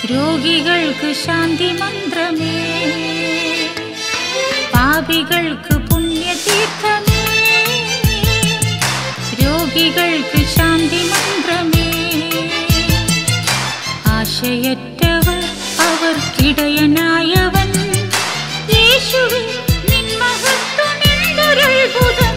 രോഗികൾക്ക് ശാന്തി മന്ത്രമേ പാപികൾക്ക് പുണ്യതീർത്ഥമേ രോഗികൾക്ക് ശാന്തി മന്ത്രമേ ആശയറ്റവർ അവർക്കിടയനായവൻ യേശുവേ നിൻ മഹത്വമെന്തൊരത്ഭുതം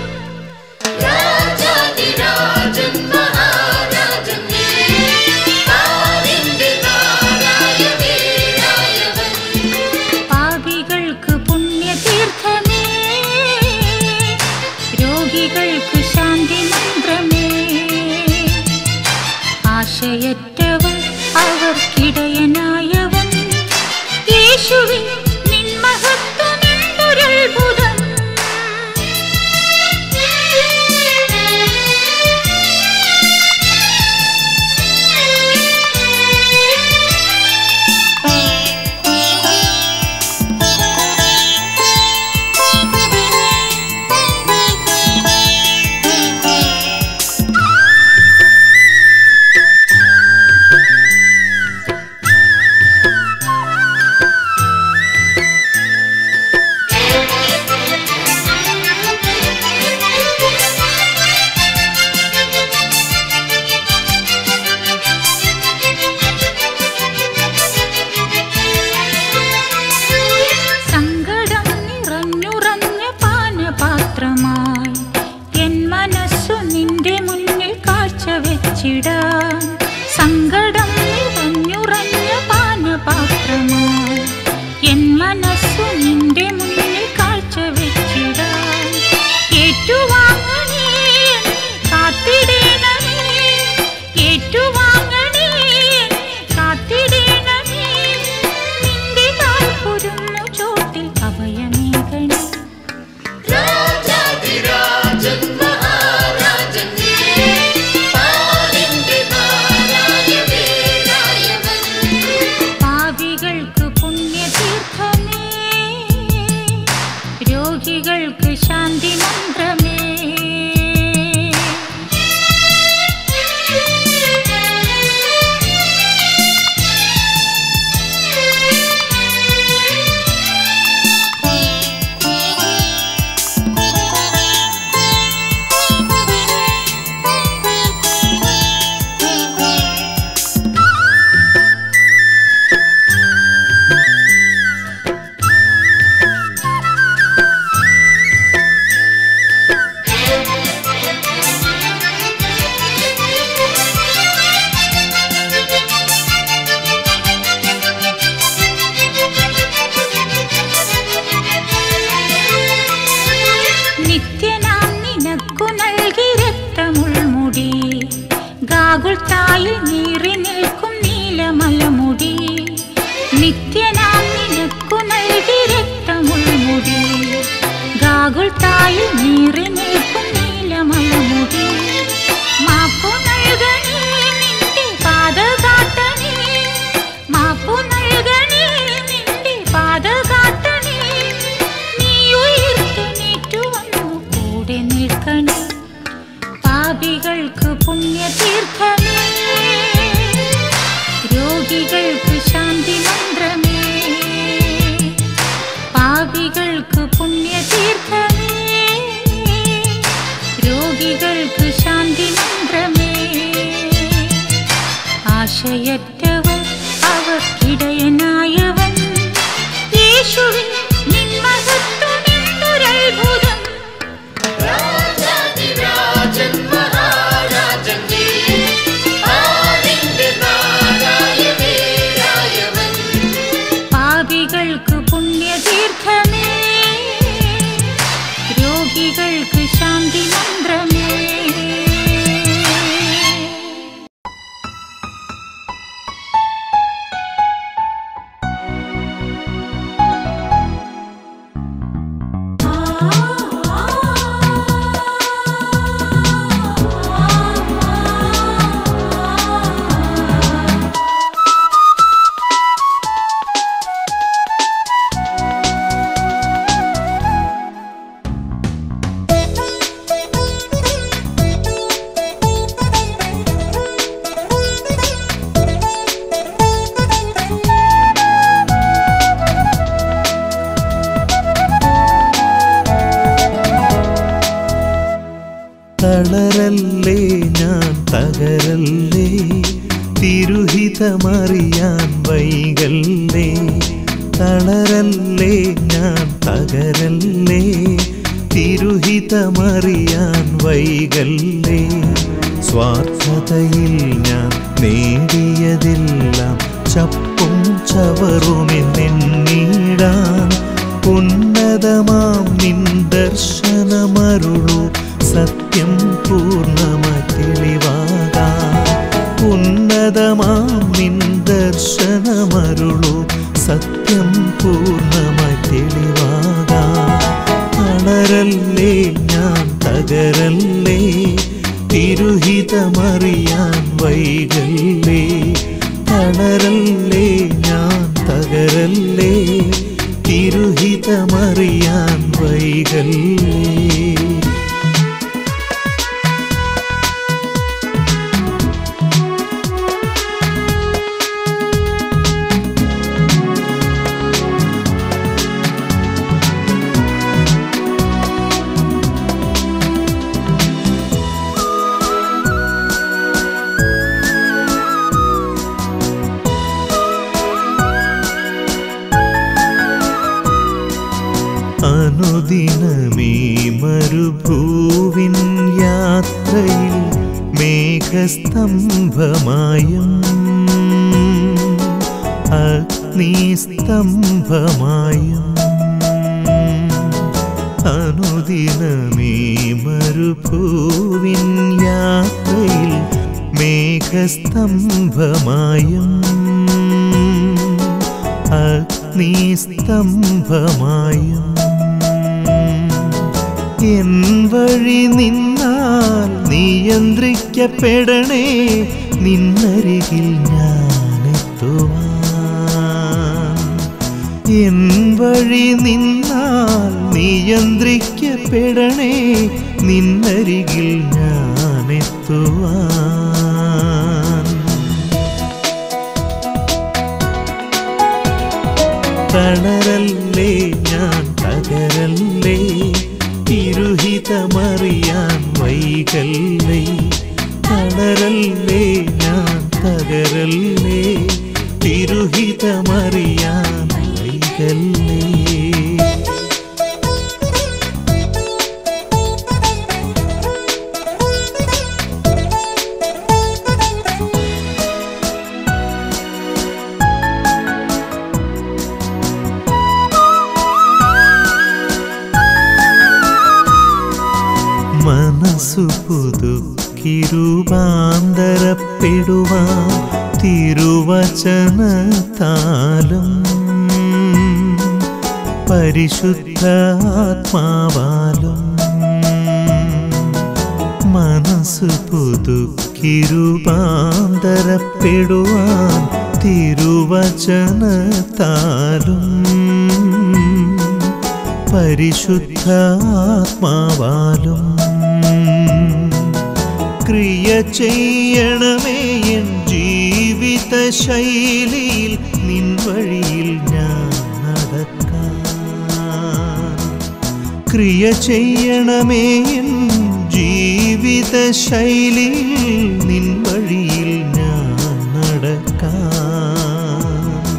രാജാതിരാജൻ മഹാരാജൻ നീ പാരിന്റെ നാടായ വീരായവൻ പാപികൾക്ക് പുണ്യതീർത്ഥമേ രോഗികൾക്ക് ശാന്തി മന്ത്രമേ ആശയറ്റവൻ അവർക്കിടയനായവൻ യേശുവിൻ നിൻ മഹത്വമെന്തൊരത്ഭുതം സങ്കടം നിറഞ്ഞുറഞ്ഞ പാനപാത്രമായി എൻ മനസ്സു നിന്റെ മുന്നിൽ കാഴ്ചവെച്ചിടാൻ സങ്കടം നിറഞ്ഞുറഞ്ഞ പാനപാത്രമായി എൻ മനസ്സു നിന്റെ മുന്നിൽ കാഴ്ചവെച്ചിടാൻ ഏറ്റുവാങ്ങണേ എന്നെ കാത്തിടേണമേ ഏറ്റുവാങ്ങണേ എന്നെ കാത്തിടേണമേ നിന്റെ താൽപൊരുന്നു ചോട്ടിൽ അഭയമേകണേ രാജാതിരാജൻ മഹാരാജൻ നീ പാരിന്റെ നാടായ വീരായവൻ പാപികൾക്ക് പുണ്യതീർത്ഥമേ രോഗികൾക്ക് ശാന്തി മന്ത്രമേ നിത്യനാം നിനക്കു നൽകി രക്തമുൾമുടി ഗാഗുൾത്തായിൽ നീറി നിൽക്കും നീലമലമുടി നിത്യനാം നിനക്കു നൽകി രക്തമുൾമുടി ഗാഗുൾത്തായിൽ നീറി നിൽക്കും നീലമലമുടി മാപ്പു നൽകണേ നിന്റെ പാദകാട്ടണേ മാപ്പു നൽകണേ നിന്റെ പാദകാട്ടണേ നീ ഉയർത്തെണീറ്റു വന്നു കൂടെ നിൽക്കണേ പാപികൾക്ക് പുണ്യതീർത്ഥമേ രോഗികൾക്ക് ശാന്തി മന്ത്രമേ പാപികൾക്ക് പുണ്യതീർത്ഥമേ രോഗികൾക്ക് ശാന്തി മന്ത്രമേ തളരല്ലേ ഞാൻ തകരല്ലേ തിരുഹിതമറിയാൻ വൈകല്ലേ തളരല്ലേ ഞാൻ തകരല്ലേ തിരുഹിതമറിയാൻ വൈകല്ലേ സ്വാർത്ഥതയിൽ ഞാൻ നേടിയതെല്ലാം ചപ്പും ചവറുമെന്നെണ്ണീടാൻ ഉന്നതമാം നിൻ ദർശനമരുളു സത്യം പൂർണ്ണമായി തെളിവാകാം ഉന്നതമാം നിൻ ദർശനമരുളു സത്യം പൂർണ്ണമായി തെളിവാകാം തളരല്ലേ ഞാൻ തകരല്ലേ തിരുഹിതമറിയാൻ വൈകല്ലേ തളരല്ലേ ഞാൻ തകരല്ലേ തിരുഹിതമറിയാൻ വൈകല്ലേ അനുദിനമീ മരുഭൂവിൻ യാത്രയിൽ മേഘസ്തംഭമായും അഗ്നിസ്തംഭമായും അനുദിനമീ മരുഭൂവിൻ യാത്രയിൽ മേഘസ്തംഭമായും അഗ്നിസ്തംഭമായും എൻ വഴി നിന്നാൽ നിയന്ത്രിക്കപ്പെടണേ നിന്നരികിൽ ഞാനെത്തുവാൻ എൻ വഴി നിന്നാൽ നിയന്ത്രിക്കപ്പെടണേ നിന്നരികിൽ ഞാനെത്തുവാൻ തളരല്ലേ ഞാൻ തകരല്ലേ തിരുഹിതമറിയാൻ വൈകല്ലേ തളരല്ലേ ഞാൻ തകരല്ലേ തിരുഹിതമറിയാൻ വൈകല്ലേ മനസ്സു പുതുക്കിരുപാന്തരപ്പെടുവാൻ തിരുവചനത്താലും പരിശുദ്ധ ആത്മാവാലും മനസ്സു പുതുക്കിരുപാന്തരപ്പെടുവാൻ തിരുവചനത്താലും പരിശുദ്ധ ആത്മാവാലും ക്രിയ ചെയ്യണമേ എൻ ജീവിത ശൈലിയിൽ നിൻ വഴിയിൽ ഞാൻ നടക്കാൻ ക്രിയ ചെയ്യണമേ എൻ ജീവിത ശൈലിയിൽ നിൻ വഴിയിൽ ഞാൻ നടക്കാൻ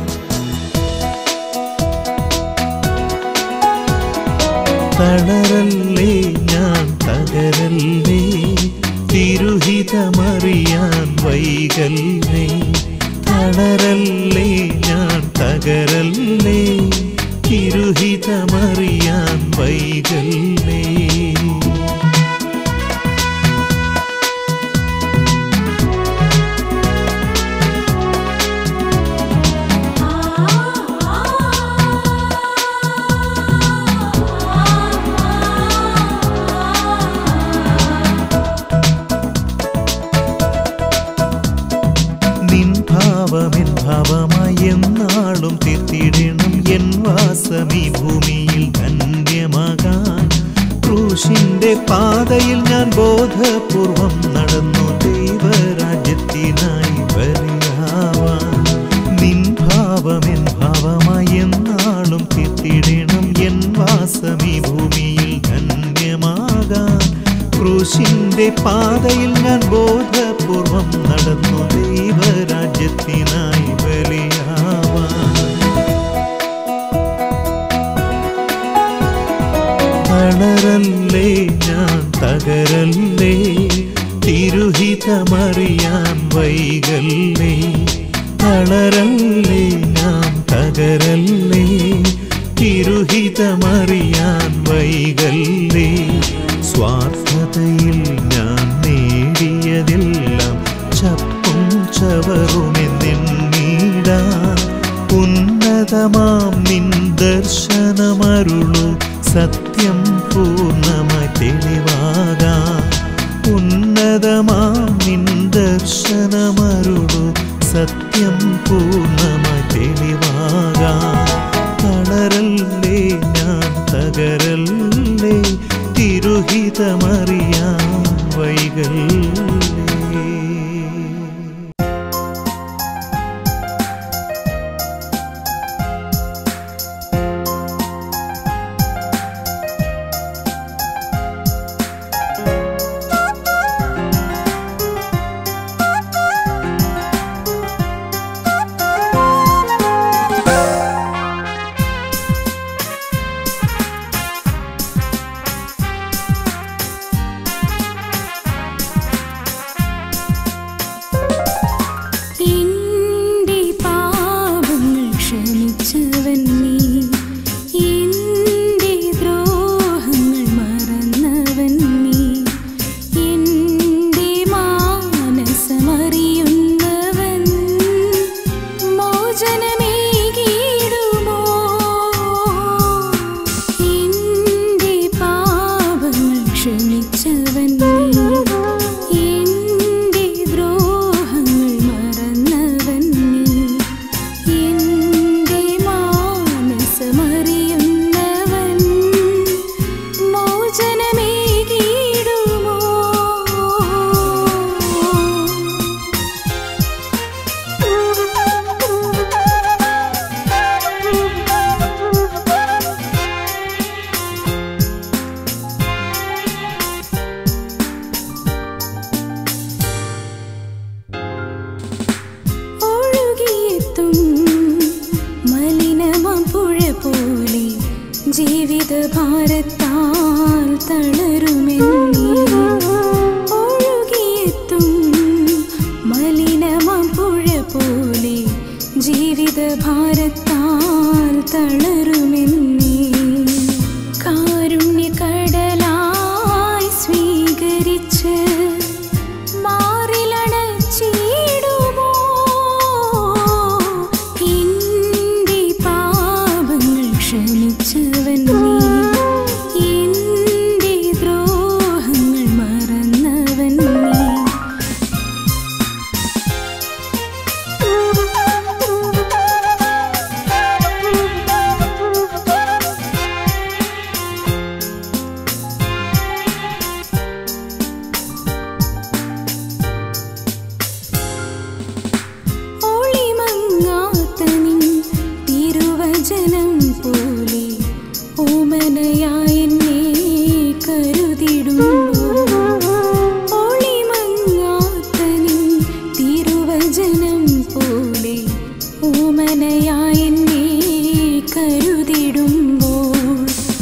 തളരല്ലേ ഞാൻ തകരല്ലേ തിരുഹിതമറിയാൻ വൈകല്ലേ തളരല്ലേ ഞാൻ തകരല്ലേ തിരുഹിതമറിയാൻ വൈകല്ലേ നിൻ ഭാവമെൻ ഭാവമായി എന്നാളും തീർത്തിടണം എൻ വാസമീ ഭൂമിയിൽ ധന്യമാകാൻ ക്രൂശിന്റെ പാതയിൽ ഞാൻ ബോധപൂർവം നടന്നു ദൈവരാജ്യത്തിനായി ബലിയാവാൻ നിൻ ഭാവമെൻ ഭാവമായി എന്നാളും തീർത്തിടണം എൻ വാസമീ ഭൂമിയിൽ ധന്യമാകാൻ ക്രൂശിന്റെ നിന്റെ പാതയിൽ ഞാൻ ബോധപൂർവം നടന്നു ദൈവരാജ്യത്തിനായി ബലിയാവാൻ തളരല്ലേ ഞാൻ തകരല്ലേ തിരുഹിതമറിയാൻ വൈകല്ലേ തളരല്ലേ ഞാൻ തകരല്ലേ തിരുഹിതമറിയാൻ വൈകല്ലേ സ്വാർത്ഥതയിൽ ഞാൻ നേടിയതെല്ലാം ചപ്പും ചവറുമെന്നെണ്ണീടാൻ ഉന്നതമാം നിൻ ദർശനമരുളു സത്യം പൂർണ്ണമായി തെളിവാകാം ഉന്നതമാം നിൻ ദർശനമരുളു സത്യം പൂർണ്ണമായി തെളിവാകാം തളരല്ലേ ഞാൻ തകരല്ലേ തിരുഹിതമറിയാൻ വൈകല്ലേ എന്റെ പാപങ്ങൾ ക്ഷമിച്ചവൻ നീ എന്റെ ദ്രോഹങ്ങൾ മറന്നവൻ നീ എന്റെ മാനസമറിയുന്നവൻ മോചനമേകിടുമോ എന്റെ പാപങ്ങൾ ക്ഷമിച്ചവൻ നീ എന്റെ ദ്രോഹങ്ങൾ മറന്നവൻ നീ എന്റെ മാനസമറിയുന്നവൻ മോചനമേകിടുമോ ഒഴുകിയെത്തും മലിനമാം പുഴ പോലെ ജീവിത ഭാരത്താൽ തളരുമെന്നീ ഒഴുകിയെത്തും മലിനമാം പുഴ പോലെ ജീവിത ഭാരത്താൽ തളരുമെന്നീ കാരുണ്യകടലായി സ്വീകരിച്ച് മാറിലണച്ചിടുമോ എന്റെ പാപങ്ങൾ ക്ഷമിച്ചവൻ നീ എന്റെ ദ്രോഹങ്ങൾ മറന്നവൻ നീ ഒളിമങ്ങാത്ത നിൻ തിരുവചനം പോലെ ഓമനയായ എന്നെ കരുതിടുമ്പോൾ ഒളിമങ്ങാത്ത നിൻ തിരുവചനം പോലെ ഓമനയായ എന്നെ കരുതിടുമ്പോൾ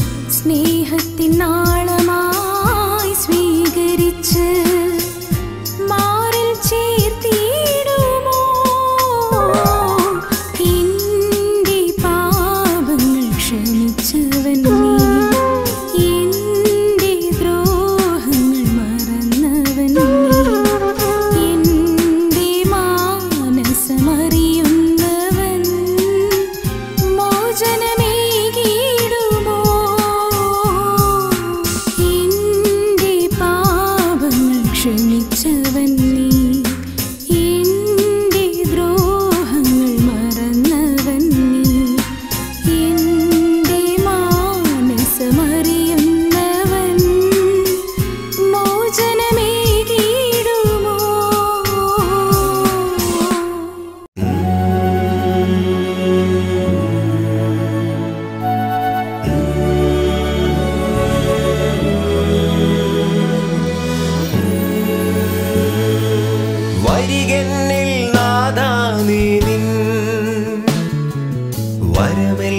സ്നേഹത്തിനാളമായി സ്വീകരിച്ച് മാറിൽ ചേർത്തിടുമോ എന്റെ പാപങ്ങൾ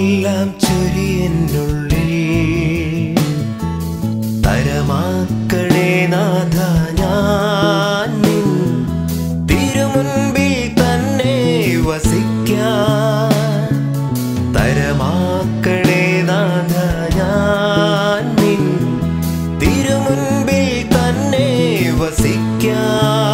വരമെല്ലാം ചൊരിയെന്നുള്ളിൽ തരമാക്കണേ നാഥ ഞാൻ നിൻ തിരുമുൻപിൽ തന്നെ വസിക്കാൻ തരമാക്കണേ നാഥ ഞാൻ നിൻ തിരുമുൻപിൽ തന്നെ വസിക്കാൻ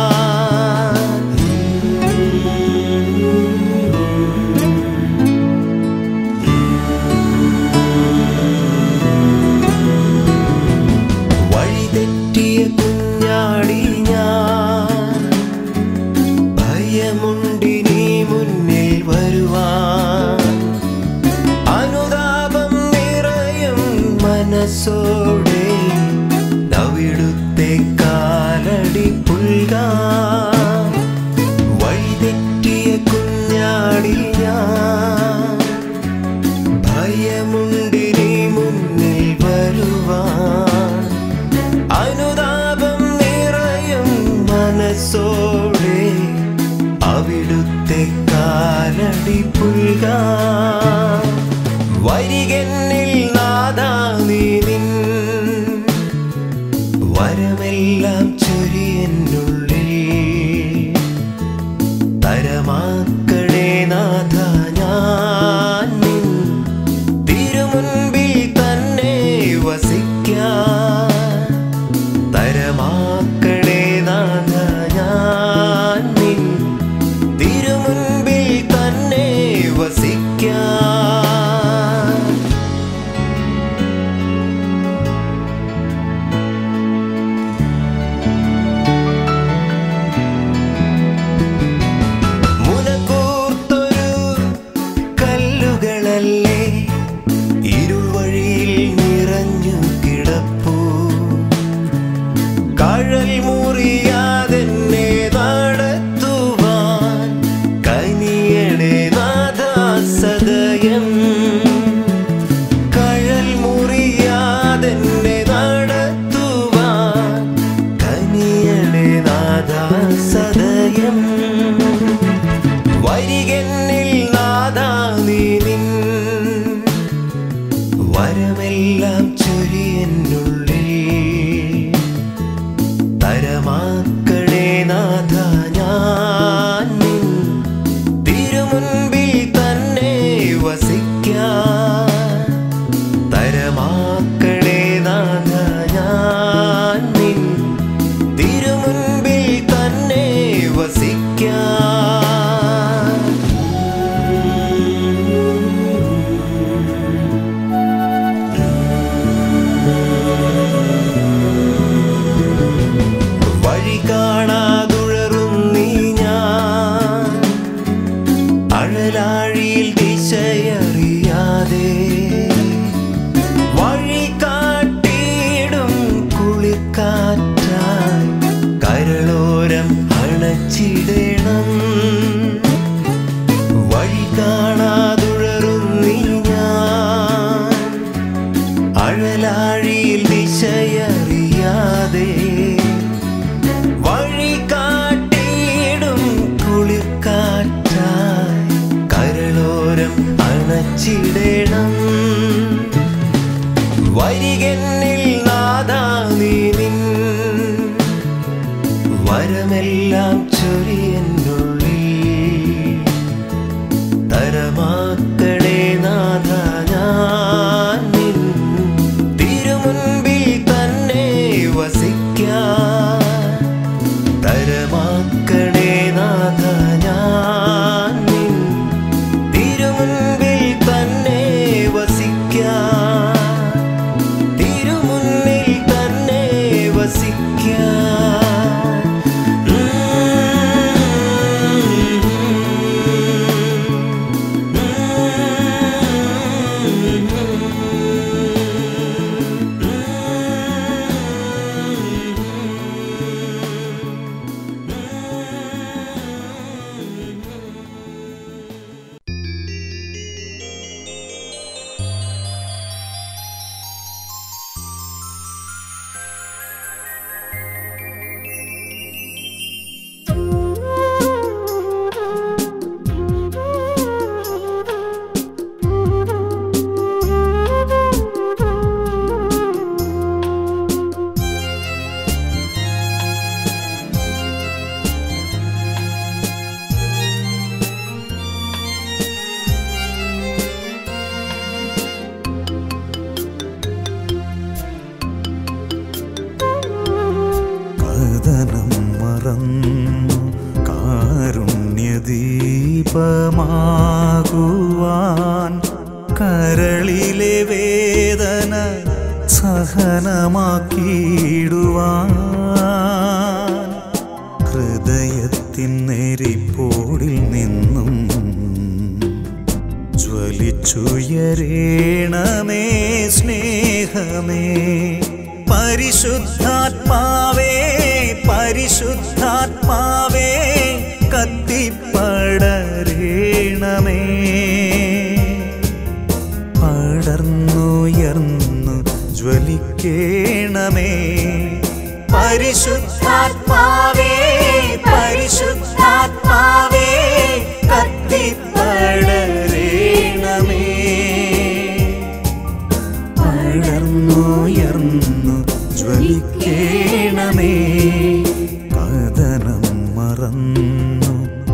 വഴിതെറ്റിയ കുഞ്ഞാടി ഞാൻ ഭയമുണ്ടിനി മുന്നിൽ വരുവാൻ അനുതാപം നിറയും മനസ്സോടെ നവിടുത്തെ കാലടി പുൽകാൻ വഴിതെറ്റിയ കുഞ്ഞാടി ഞാൻ ഭയമുണ്ടിനി മുന്നിൽ വരുവാൻ അനുതാപം നിറയും മനസ്സോടെ അവിടുത്തെ കാലടി പുൽക വരികന്നിൽ നാദാ നീ നിൻ വരമെല്ലാം ചൊരിയെന്നുള്ളിൽ തരമാക്കണേ നാഥ ഞാൻ നിൻ തിരുമുൻപിൽ തന്നെ വസിക്കാൻ തരമാക്കണേ നാഥ ഞാൻ നിൻ തിരുമുൻപിൽ തന്നെ വസിക്കാൻ മുനക്കൂർത്തൊരു കല്ലുകളല്ലേ ഇരുൾ വഴിയിൽ നിറഞ്ഞു കിടപ്പൂ കഴൽ മുറിയാതെന്നെ നടത്തുവാൻ കനിയണേ നാഥ സദയം കഴൽ മുറിയാതെന്നെ നടത്തുവാൻ കനിയണേ നാഥ സദയം വരികന്നിൽ നാദാ നീ നിൻ വരമെല്ലാം ചൊരിയെന്നുള്ളിൽ തരമാക്കണേ നാഥ ഞാൻ നിൻ തിരുമുൻപിൽ തന്നെ വസിക്കാൻ തരമാക്കണേ നാഥ ഞാൻ നിൻ തിരുമുൻപിൽ തന്നെ വസിക്കാൻ വഴി കാണാതുഴറും നീ ഞാൻ അഴലാഴിയിൽ ദിശയറിയാതെ വഴി കാട്ടിയിടും കുളിക്കാറ്റായി കരളോരം അണച്ചിടണം വഴി കാണാതുഴറും നീ ഞാൻ അഴലാഴിയിൽ ദിശയറിയാതെ വഴി കാട്ടിയിടും കുളിർക്കാറ്റായി കരളോരം അണച്ചിടണം വരികന്നിൽ നാദാ നീ നിൻ വരമെല്ലാം ചൊരിയെന്നുള്ളിൽ തരമാക്കണേ നാഥ ഞാൻ നിൻ തിരുമുൻപിൽ തന്നെ വസിക്കാൻ തരമാക്കണേ നാഥ ഞാൻ നിൻ തിരുമുൻപിൽ തന്നെ വസിക്കാൻ തിരുമുൻപിൽ കരളിലെ വേദന സഹനമാക്കിയിടുവാൻ ഹൃദയത്തിൻ നെരിപ്പോടിൽ നിന്നും ജ്വലിച്ചുയരേണമേ സ്നേഹമേ പരിശുദ്ധാത്മാവേ പരിശുദ്ധാത്മാവേ കത്തിപ്പടരേണമേ പടർന്നുയർന്നു ജ്വലിക്കേണമേ പരിശുദ്ധാത്മാവേ പരിശുദ്ധാത്മാവേ കത്തിപ്പടരേണമേ പടർന്നുയർന്നു ജ്വലിക്കേണമേ കഥനം മറന്നു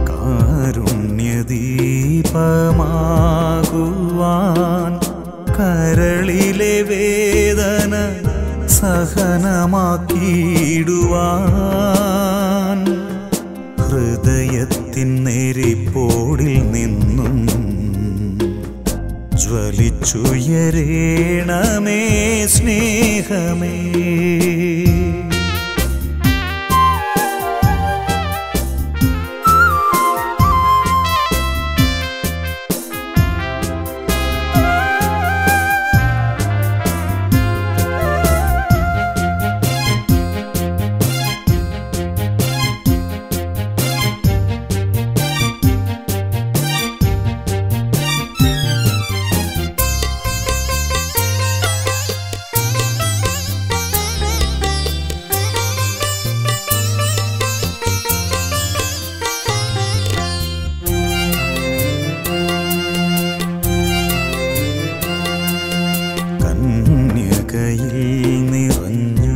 കാരുണ്യദീപമാകുവാൻ കരളിലെ വേദന സഹനമാക്കിയിടുവാൻ ഹൃദയത്തിൻ നെരിപ്പോടിൽ നിന്നും ജ്വലിച്ചുയരേണമേ സ്നേഹമേ കന്യകയിൽ നിറഞ്ഞു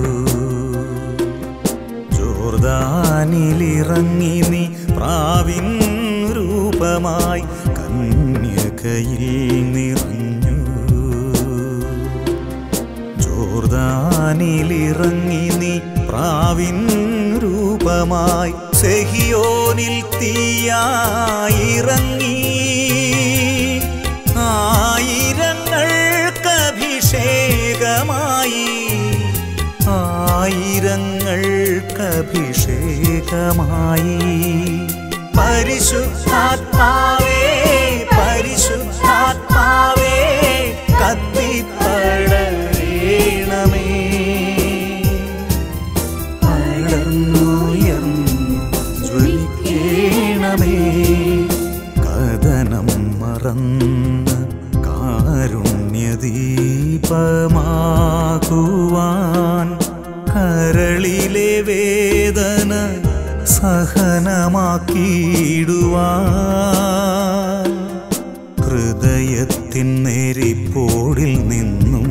ജോർദാനിലിറങ്ങി നീ പ്രാവിൻ രൂപമായി കന്യകയിൽ നിറഞ്ഞു ജോർദാനിലിറങ്ങി നീ പ്രാവിൻ രൂപമായി സെഹിയോനിൽ തീയായിറങ്ങി ആയിരങ്ങൾക്കഭിഷേകമായി ആയിരങ്ങൾക്കഭിഷേകമായി പരിശുദ്ധാത്മാവേ പരിശുദ്ധാത്മാവേ കത്തിപ്പടരേണമേ പടർന്നുയർന്നു ജ്വലിക്കേണമേ കഥനം മറന്ന് കാരുണ്യദീപമാകുവാൻ കരളിലെ വേദന സഹനമാക്കിയിടുവാൻ ഹൃദയത്തിൻ നെരിപ്പോടിൽ നിന്നും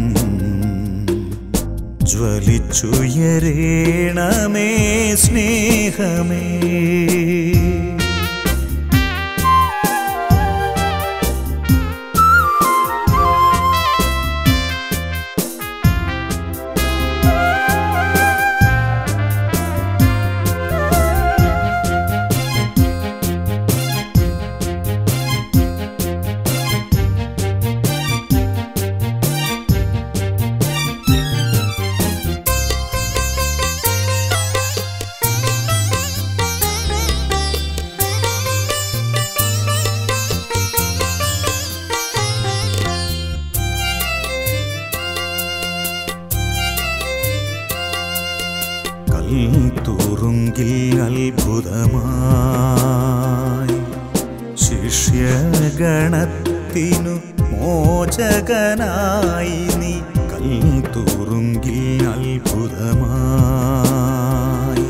ജ്വലിച്ചുയരേണമേ സ്നേഹമേ കൽത്തുറുങ്കിൽ അത്ഭുതമായി ശിഷ്യഗണത്തിനു മോചകനായി നീ കൽത്തുറുങ്കിൽ അത്ഭുതമായി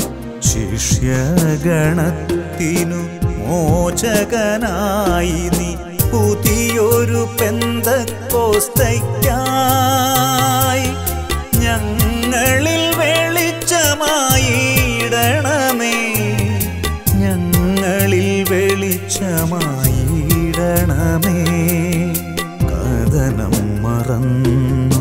ശിഷ്യഗണത്തിനു മോചകനായി നീ പുതിയൊരു പെന്തക്കോസ്തയ്ക്കായി ഞങ്ങളിൽ വെളിച്ചമായിടണമേ ഞങ്ങളിൽ വെളിച്ചമായിടണമേ കഥനം മറന്നു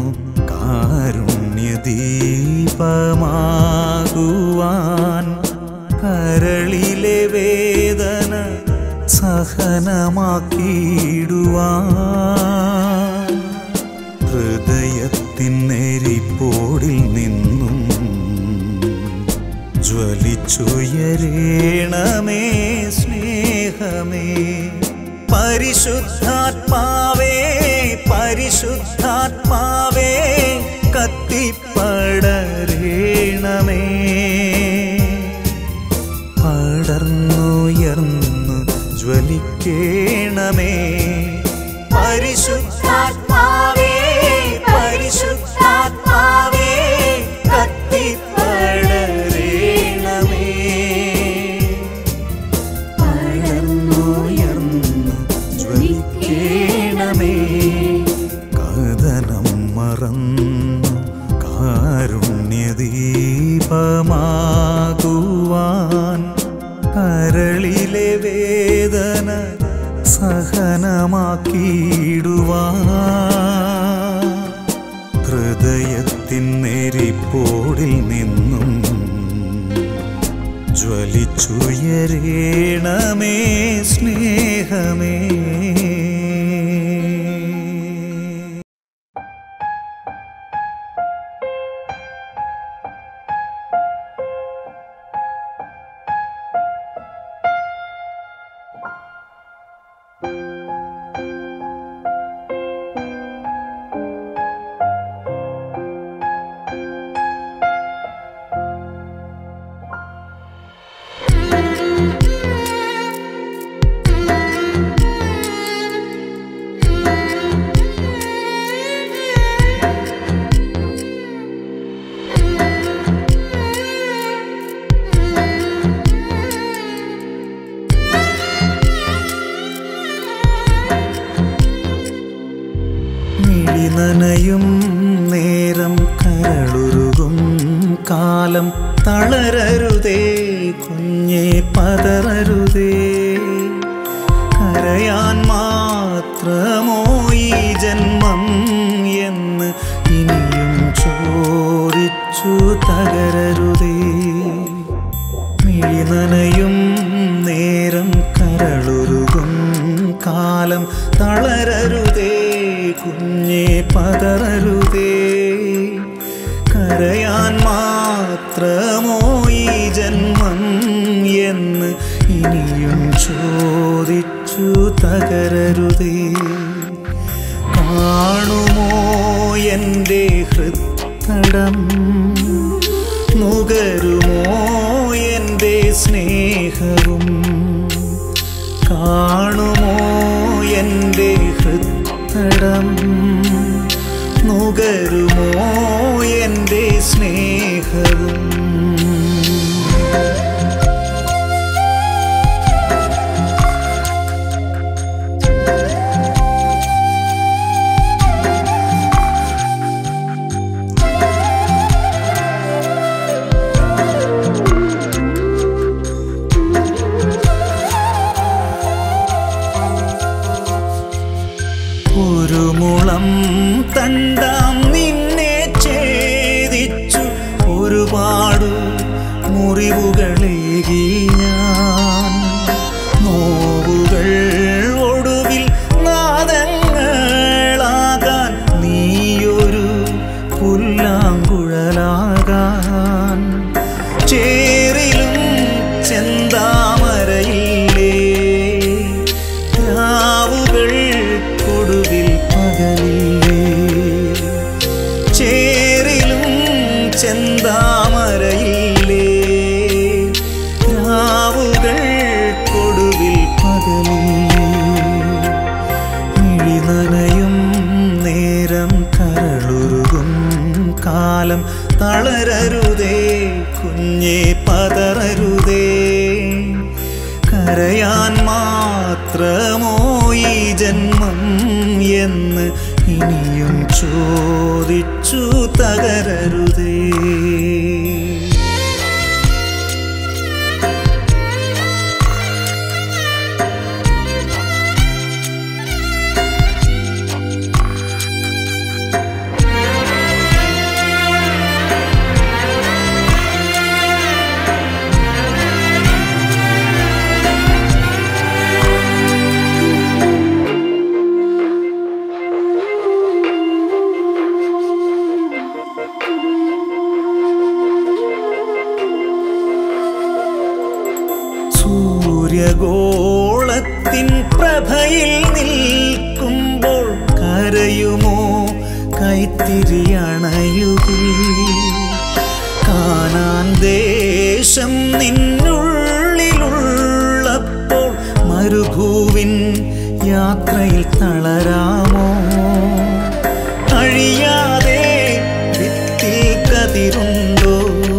കാരുണ്യദീപമാകുവാൻ കരളിലെ വേദന സഹനമാക്കിയിടുവാൻ ഹൃദയത്തിനെരിപ്പോടിൽ നിന്നും ജ്വലിച്ചുയരേണമേ സ്നേഹമേ പരിശുദ്ധാത്മാവേ പരിശുദ്ധാത്മാവേ കത്തിപ്പടരേണമേ പടർന്നുയർന്നു ജ്വലിക്കേണമേ പരിശുദ്ധാത്മാവേ പരിശുദ്ധാത്മാവേ കത്തിപ്പടരേണമേ പടർന്നുയർന്നു ജ്വലിക്കേണമേ കഥനം മറന്നു കാരുണ്യദീപമാകുവാൻ കരളിലെ വേദന സഹനമാക്കിയിടുവാൻ ഹൃദയത്തിൻ നെരിപ്പോടിൽ നിന്നും ജ്വലിച്ചുയരേണമേ സ്നേഹമേ മിഴിനനയും നേരം കരളുരുകും കാലം തളരരുതേ കുഞ്ഞെ പതറരുതേ കരയാൻ മാത്രമോ ഈ ജന്മം എന്ന് ഇനിയും ചോദിച്ചു തകരരുതേ മിഴിനനയും നേരം കരളുരുകും കാലം തളരരുതേ കുഞ്ഞെ പതറരുതേ കരയാൻ മാത്രമോ ഈ ജന്മം എന്ന് ഇനിയും ചോദിച്ചു തകരരുതേ കാണുമോ എൻ്റെ ഹൃത്തടം നുകരുമോ എൻ്റെ സ്നേഹവും കാണുമോ എൻ്റെ ഹൃത്തടം നുകരുമോ എൻ്റെ സ്നേഹവും ഒരു മുളം തണ്ടാം നിന്നെ ഛേദിച്ചു ഒരുപാട് മുറിവുകളേകി ഞാൻ നോവുകൾ ഒടുവിൽ നാദങ്ങളാകാൻ നീയൊരു പുല്ലാങ്കുഴലാകാൻ ചേറിലും ചെന്താമരയില്ലേ രാവുകൾ കൊടുവിൽ പകലില്ലേ ചേറിലും ചെന്താമരയില്ലേ രാവുകൾ കൊടുവിൽ പകലില്ലേ മിഴിനനയും നേരം കരളുരുകും കാലം തളരരുതേ കുഞ്ഞെ പതറരുതേ കരയാൻ മാത്രമോ ഈ ജന്മം എന്ന് ഇനിയും ചോദിച്ചു തകരരുതേ കഴിയുമോ കൈത്തിരിയണയുകിൽ കാണാൻ ദേശം നിന്നുള്ളിലുള്ളപ്പോൾ മരുഭൂവിൻ യാത്രയിൽ തളരാമോ അഴിയാതെ വിത്തിൽ കതിരുണ്ടോ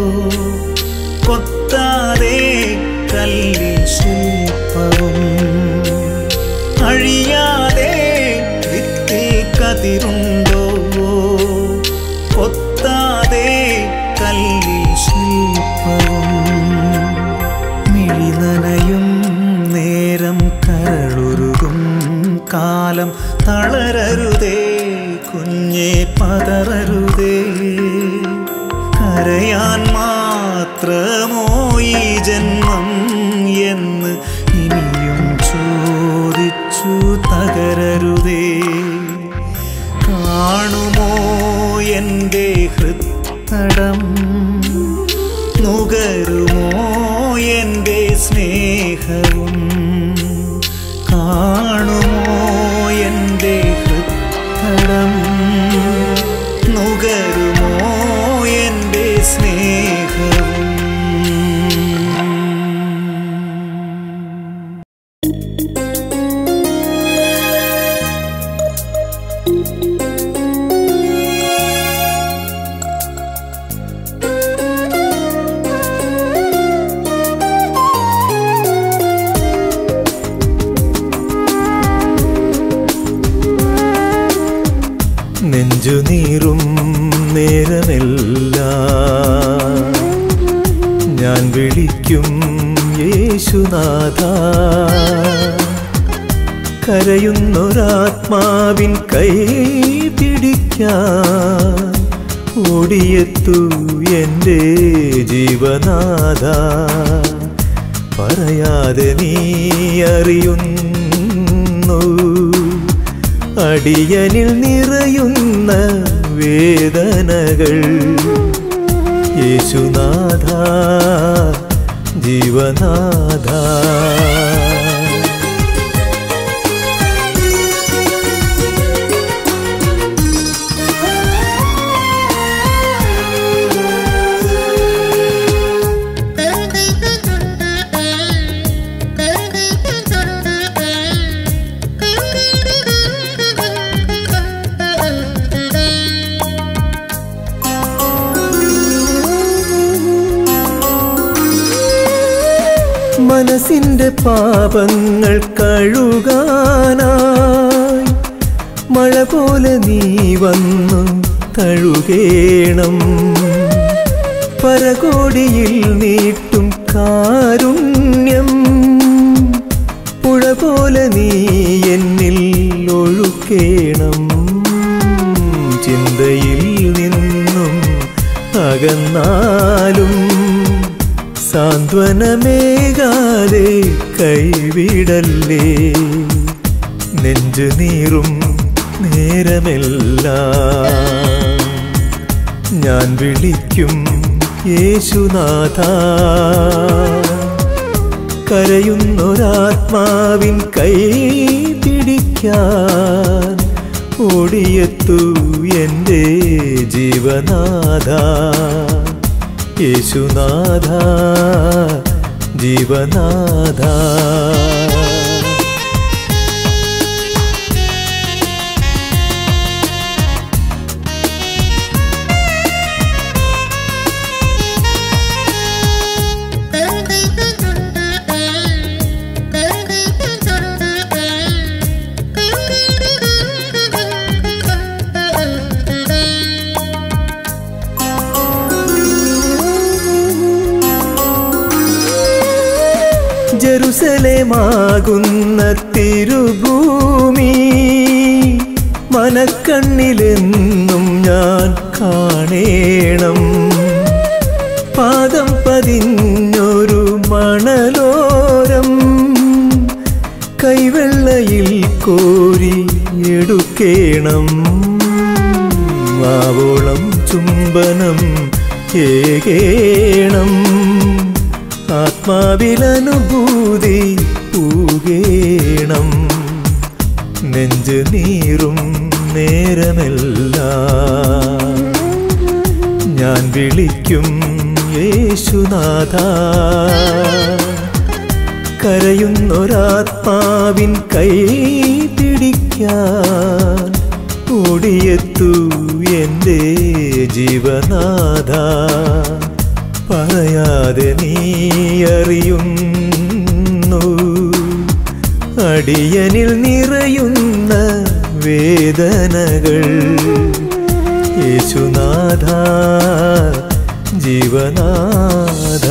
കൊത്താതെ കല്ലിൽ ശില്പവും അഴിയാതെ വിത്തിൽ കതിരുണ്ടോ കൊത്താതെ കല്ലിൽ ശില്പവും മിഴിനനയും നേരം കരളുരുകും കാലം തളരരുതേ കുഞ്ഞെ പതറരുതേ കരയാൻ മാത്രമോ ഈ ജന്മം എന്ന് ഇനിയും ചോദിച്ചു തകരരുതേ കാണുമോ എൻ്റെ ഹൃത്തടം നുകരുമോ എൻ്റെ സ്നേഹവും കാണുമോ എൻ്റെ ഹൃത്തടം നുകരുമോ എൻ്റെ സ്നേഹവും നെഞ്ചു നീറും നേരമെല്ല ഞാൻ വിളിക്കും യേശുനാഥ കരയുന്നൊരാത്മാവിൻ കൈ പിടിക്കാൻ ഓടിയെത്തു എൻ്റെ ജീവനാഥ പറയാതെ നീ അറിയുന്നു അടിയനിൽ നിറയുന്ന വേദനകൾ യേശുനാഥ ജീവനാഥ മനസ്സിന്റെ പാപങ്ങൾ കഴുകാനായി മഴ പോലെ നീ വന്നു തഴുകേണം പരകോടിയിൽ നീട്ടും കാരുണ്യം പുഴ പോലെ നീ എന്നിൽ ഒഴുക്കേണം ചിന്തയിൽ നിന്നും അകന്നാലും സാന്ത്വനമേകാതെ കൈവിടല്ലേ നെഞ്ചു നീറും നേരമെല്ലാം ഞാൻ വിളിക്കും യേശുനാഥ കരയുന്നൊരാത്മാവിൻ കൈ പിടിക്കാൻ ഓടിയെത്തു എൻ്റെ ജീവനാഥ യേശുനാഥ ജീവനാഥ ജെറുസലേമാകുന്ന തിരുഭൂമി മനക്കണ്ണിലെന്നും ഞാൻ കാണേണം പാദം പതിഞ്ഞൊരു മണലോരം കൈവെള്ളയിൽ കോരി എടുക്കേണം ആവോളം ചുംബനം ഏകേണം ആത്മാവിലനുഭൂതി പൂകേണം നെഞ്ച് നീറും നേരമെല്ലാം ഞാൻ വിളിക്കും യേശുനാഥ കരയുന്നൊരാത്മാവിൻ കൈ പിടിക്കാൻ ഓടിയെത്തു എൻ്റെ ജീവനാഥ പറയാതെ നീ അറിയുന്നു അടിയനിൽ നിറയുന്ന വേദനകൾ യേശുനാഥ ജീവനാഥ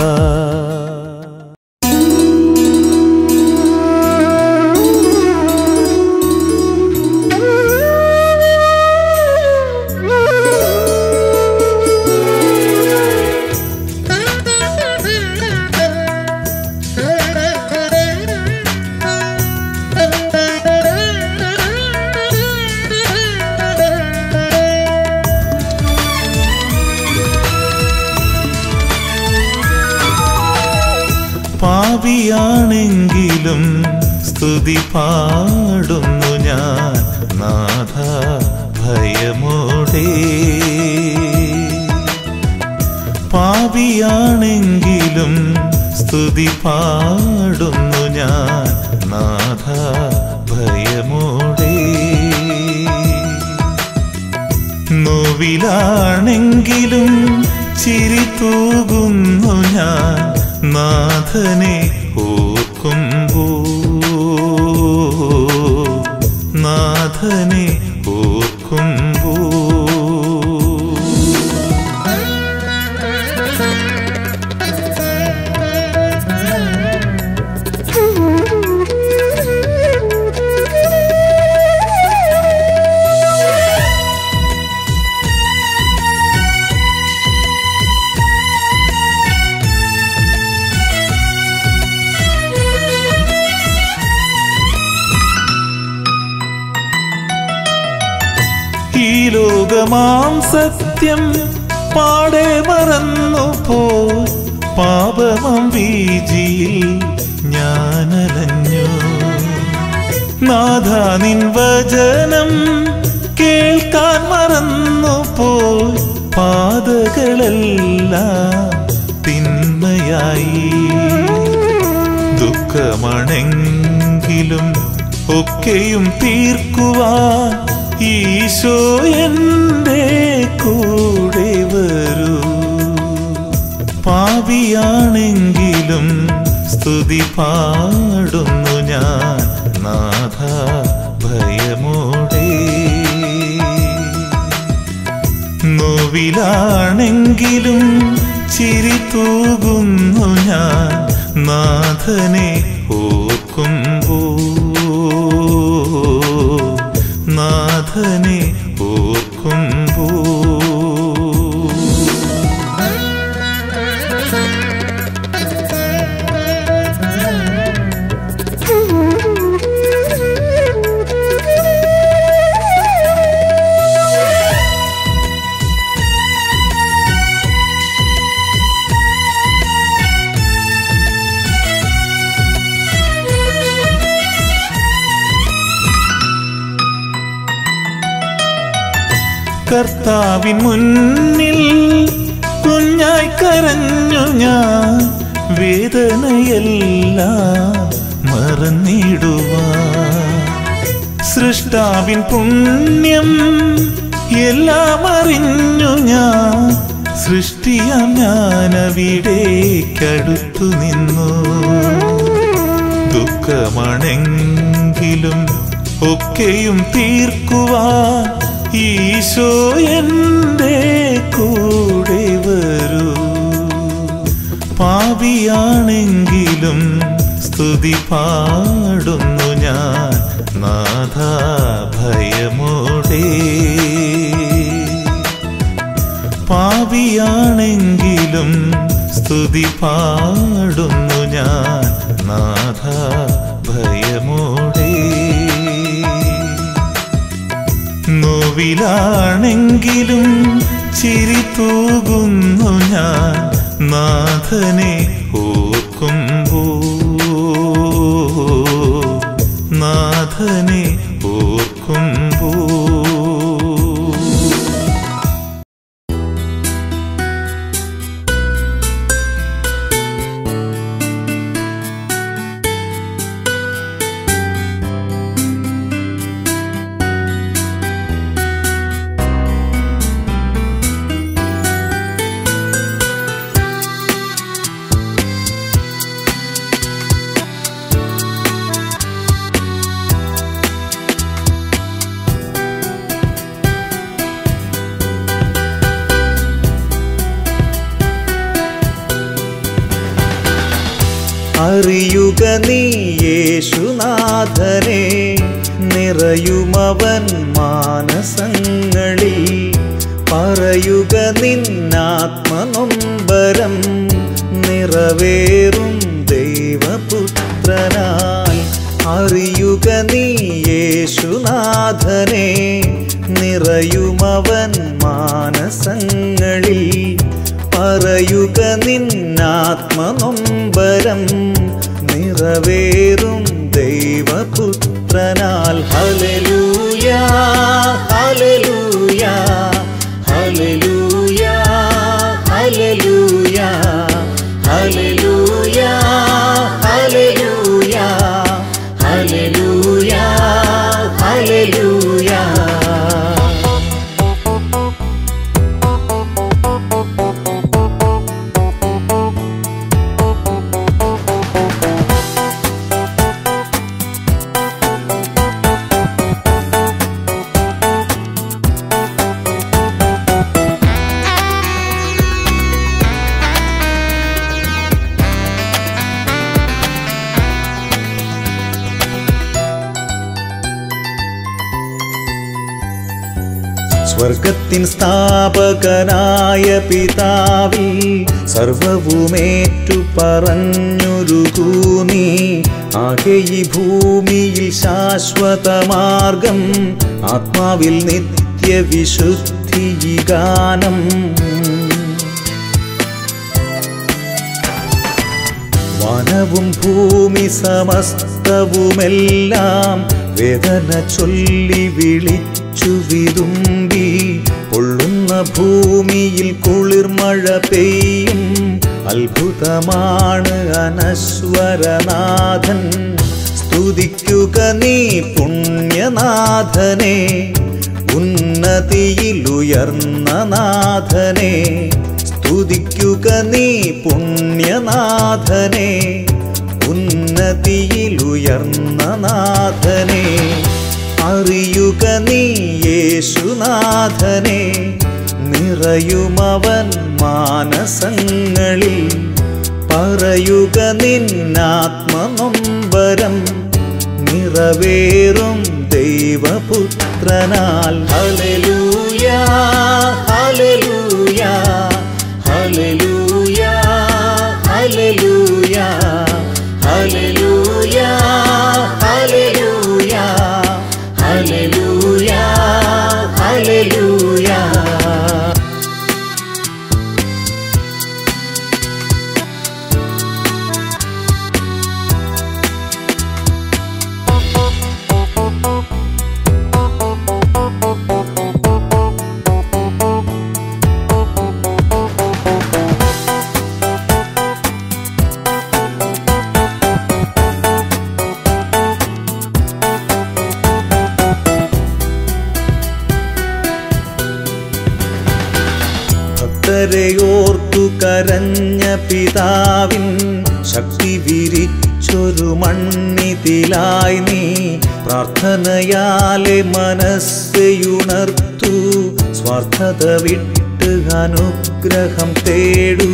പാപിയാണെങ്കിലും സ്തുതി പാടുന്നു ഞാൻ നാഥ ഭയമോടെ പാപിയാണെങ്കിലും സ്തുതി പാടുന്നു ഞാൻ നാഥ ഭയമോടെ നോവിലാണെങ്കിലും ചിരി തൂകുന്നു ഞാൻ നാഥനെ ഓർക്കുമ്പോ നാഥനെ ഓർക്കുമ്പോ ഈ ലോകമാം സത്യം പാടെ മറന്നു പോ പാപമാം വീജിയിൽ ഞാനലഞ്ഞു നാഥ നിൻ വചനം കേൾക്കാൻ മറന്നു പോ പാതകളെല്ലാം തിന്മയായി ദുഃഖമാണെങ്കിലും ഒക്കെയും തീർക്കുവാൻ ഈശോ എൻ്റെ കൂടെ വരൂ പാപിയാണെങ്കിലും സ്തുതി പാടുന്നു ഞാൻ നാഥ ഭയമോടെ നോവിലാണെങ്കിലും ചിരി തൂകുന്നു ഞാൻ നാഥനെ ഓർക്കുമ്പോ നാഥനെ ഓർക്കുമ്പോ കർത്താവിൻ മുന്നിൽ കുഞ്ഞായി കരഞ്ഞു ഞാൻ വേദനയെല്ലാം മറന്നിടുവാൻ സൃഷ്ടാവിൻ പുണ്യം എല്ലാം അറിഞ്ഞു ഞാൻ സൃഷ്ടിയാം ഞാനവിടേക്കടുത്തു നിന്നു ദുഃഖമാണെങ്കിലും ഒക്കെയും തീർക്കുവാൻ ഈശോ എൻ്റെ കൂടെ വരൂ പാപിയാണെങ്കിലും സ്തുതി പാടുന്നു ഞാൻ നാഥ ഭയമോടെ പാപിയാണെങ്കിലും സ്തുതി പാടുന്നു ഞാൻ നാഥ ഭയമോടെ നോവിലാണെങ്കിലും ചിരി തൂകുന്നു ഞാൻ നാഥനെ ഓർക്കുമ്പോ നാഥനെ ഓർക്കുമ്പോ അറിയുക നീ യേശുനാഥനെ നിറയുമവൻ മാനസങ്ങളിൽ പറയുക നിന്നാത്മനൊമ്പരം നിറവേറും ദൈവപുത്രനായി അറിയുക നീ യേശുനാഥനെ നിറയുമവൻ മാനസങ്ങളിൽ പറയുക നിന്നാത്മനൊമ്പരം നിറവേറും ദൈവപുത്രനാൽ ഹലലൂയ ഹലലൂയ ഹലലൂയ ഹലലൂയ ഹലലൂയ ഹലലൂയ ഹലലൂയ ഹലലൂയ സ്വർഗത്തിൻ സ്ഥാപകനായ പിതാവിൽ സർവവുമേറ്റു പറഞ്ഞൊരുകൂ നീ ആകെ ഈ ഭൂമിയിൽ ശാശ്വതമാർഗം ആത്മാവിൽ നിത്യവിശുദ്ധി ഈ ഗാനം വനവും ഭൂമി സമസ്തവുമെല്ലാം വേദന ചൊല്ലി വിളിച്ചു വിതുമ്പി കൊള്ളുന്ന ഭൂമിയിൽ കുളിർമഴ പെയ്യും അത്ഭുതമാണ് അനശ്വരനാഥൻ സ്തുതിക്കുക നീ പുണ്യനാഥനെ ഉന്നതിയിലുയർന്ന നാഥനെ സ്തുതിക്കുക നീ പുണ്യനാഥനെ ഉന്നതിയിലുയർന്ന നാഥനെ അറിയുക നീ യേശുനാഥനെ നിറയുമവൻ മാനസങ്ങളിൽ പറയുക നിന്നാത്മനൊമ്പരം നിറവേറും ദൈവപുത്രനാൽ ഹലലൂയ ഹലലൂയ ഹലലൂയ ഹലലൂയ ഹലലൂയ ഹലലൂയ ഹലലൂയ ഹലലൂയ ഭക്തരെ ഓർത്തു കരഞ്ഞ പിതാവിൻ ശക്തി വിരിച്ചൊരു മണ്ണിതിലായി നീ പ്രാർത്ഥനയാലെ മനസ്സയുണർത്തു സ്വാർത്ഥത വിട്ട് അനുഗ്രഹം തേടൂ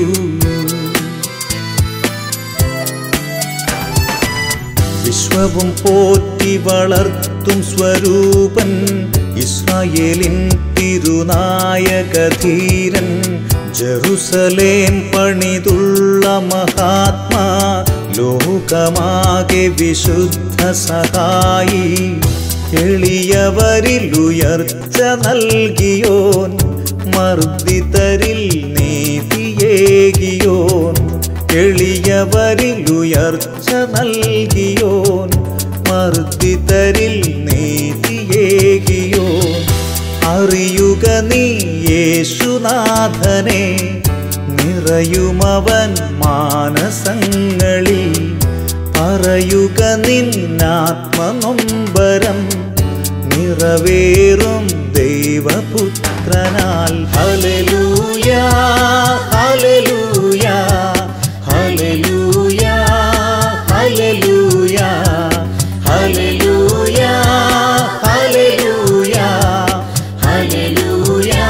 വിശ്വവും പോറ്റി വളർത്തും സ്വരൂപൻ ഇസ്രായേലിൻ തിരുനായകധീരൻ ജെറുസലേം പണിതുള്ള മഹാത്മാ ലോകമാകെ വിശുദ്ധ സഹായി എളിയവരിൽ ഉയർച്ച നൽകിയോൻ മർദ്ദിതരിൽ നീതിയേകിയോൻ എളിയവരിൽ ഉയർച്ച നൽകിയോൻ മർദ്ദിതരിൽ നീതിയേകിയോൻ അറിയുക നീ യേശുനാഥനെ നിറയുമവൻ മാനസങ്ങളിൽ പറയുക നിന്നാത്മനൊമ്പരം നിറവേറും ദൈവപുത്രനാൽ ഹലലൂയ ഹലലൂയ ഹലലൂയ ഹലലൂയ ഹലലൂയ ഹലലൂയ ഹലലൂയ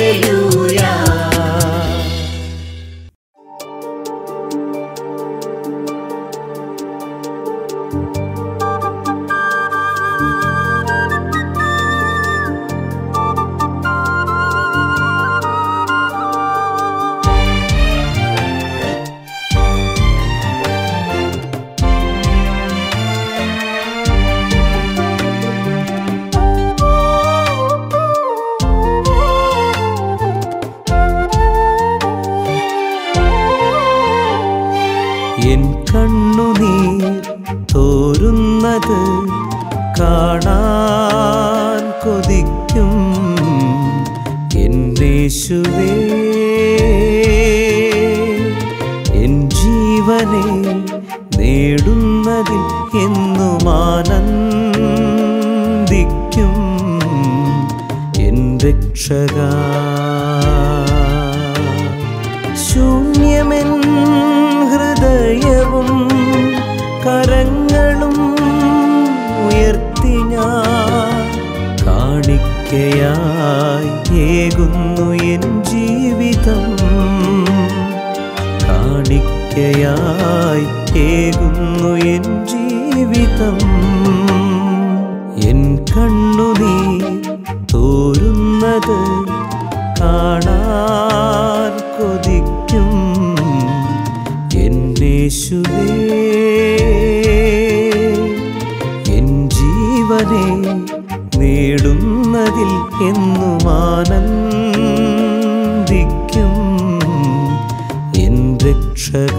ഹലലൂയ കൊതിക്കും എന്നേശുവേ എൻ ജീവനെ നേടുന്നതിൽ എന്നും ആനന്ദിക്കും എൻ രക്ഷക ശൂന്യമെൻ ഹൃദയവും കരങ്ങളും ഉയർത്തി ഞാൻ കാണിക്കയായി ഏകുന്നു എൻ ജീവിതം കാണിക്കയായി ഏകുന്നു എൻ ജീവിതം എൻ കണ്ണുനീ തോരുന്നത് കാണാൻ കൊതിക്കും എന്നേശുവേ എൻ ജീവനെ നേടുന്നതിൽ എന്നും ആനന്ദിക്കും എൻ രക്ഷക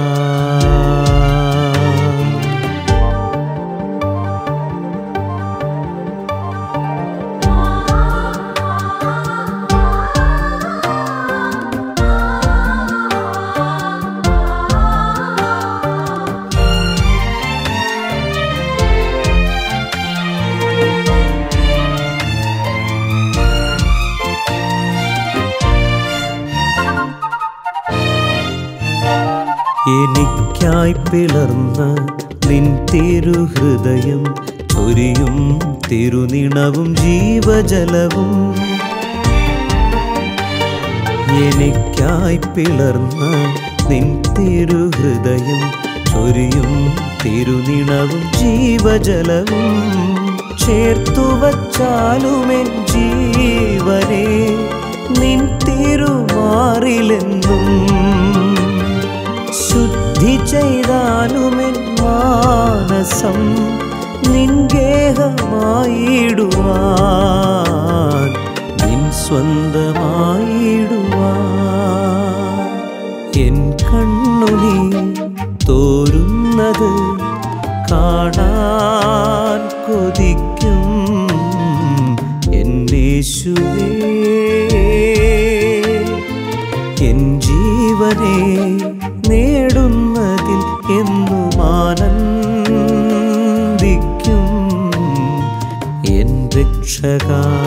എനിക്കായി പിളർന്ന നിൻ തിരുഹൃദയം ചൊരിയും തിരുനിണവും ജീവജലവും എനിക്കായി പിളർന്ന നിൻ തിരുഹൃദയം ചൊരിയും തിരുനിണവും ജീവജലവും ചേർത്തു വച്ചാലുമെൻ ജീവനെ നിൻ തിരുമാറിലെന്നും ശുദ്ധി ചെയ്താലുമെൻ മാനസം നിൻഗേഹമായിടുവാൻ നിൻ സ്വന്തമായിടുവാൻ എൻ കണ്ണുനീ തോരുന്നത് കാണാൻ കൊതിക്കും എന്നേശുവേ എൻ ജീവനെ നേടുന്നതിൽ എന്നും ആനന്ദിക്കും എൻ രക്ഷക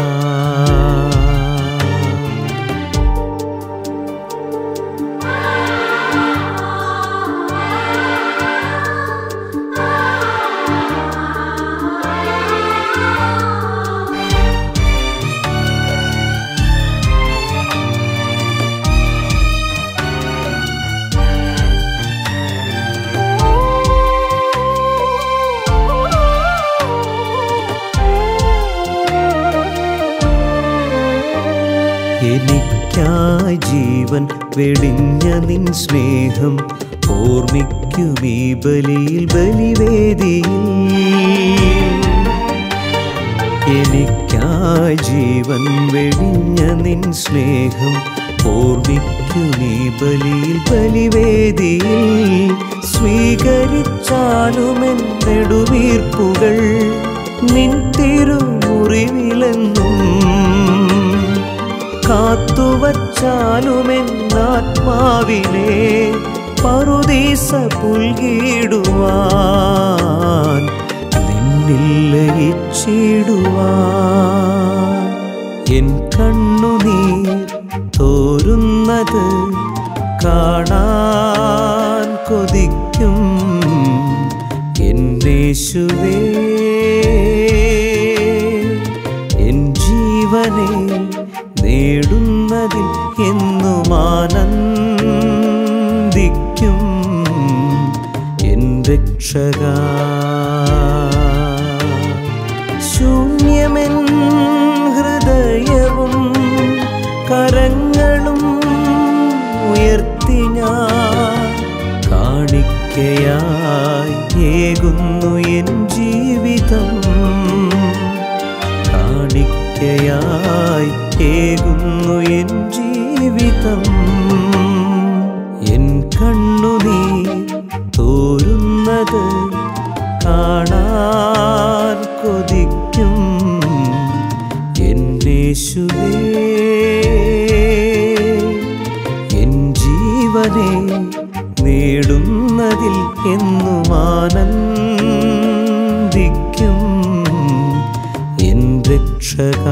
എനിക്കായി ജീവൻ വെടിഞ്ഞ നിൻ സ്നേഹം ഓർമ്മിക്കും ഈ ബലിയിൽ ബലിവേദിയിൽ എനിക്കായി ജീവൻ വെടിഞ്ഞ നിൻ സ്നേഹം ഓർമ്മിക്കും ഈ ബലിയിൽ ബലിവേദിയിൽ സ്വീകരിച്ചാലുമെൻ നെടുവീർപ്പുകൾ നിൻ തിരുമുറിവിലെന്നും കാത്തുവച്ചാലുമെന്നാത്മാവിനെ പറുദീസ പുൽകിടുവാൻ നിന്നിൽ ലയിച്ചിടുവാൻ എൻ കണ്ണുനീർ തോരുന്നത് കാണാൻ കൊതിക്കും എന്നേശുവേ എൻ ജീവനെ നേടുന്നതിൽ എന്നും ആനന്ദിക്കും എൻ രക്ഷക ശൂന്യമെൻ ഹൃദയവും കരങ്ങളും ഉയർത്തി ഞാൻ കാണിക്കയായി ഏകുന്നു എൻ ജീവിതം കാണിക്കയായി ഏകുന്നു എൻ ജീവിതം എൻ കണ്ണുനീ തോരുന്നത് കാണാൻ കൊതിക്കും എൻ യേശുവേ എൻ ജീവനെ നേടുന്നതിൽ എന്നും ആനന്ദിക്കും എൻ രക്ഷക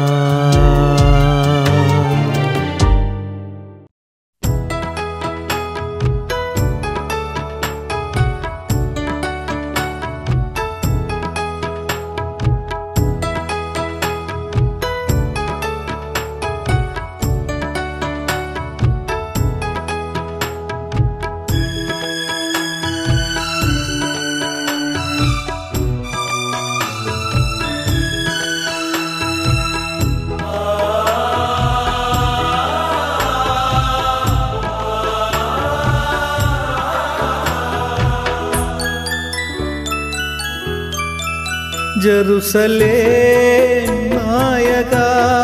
ജറുസലേ നായക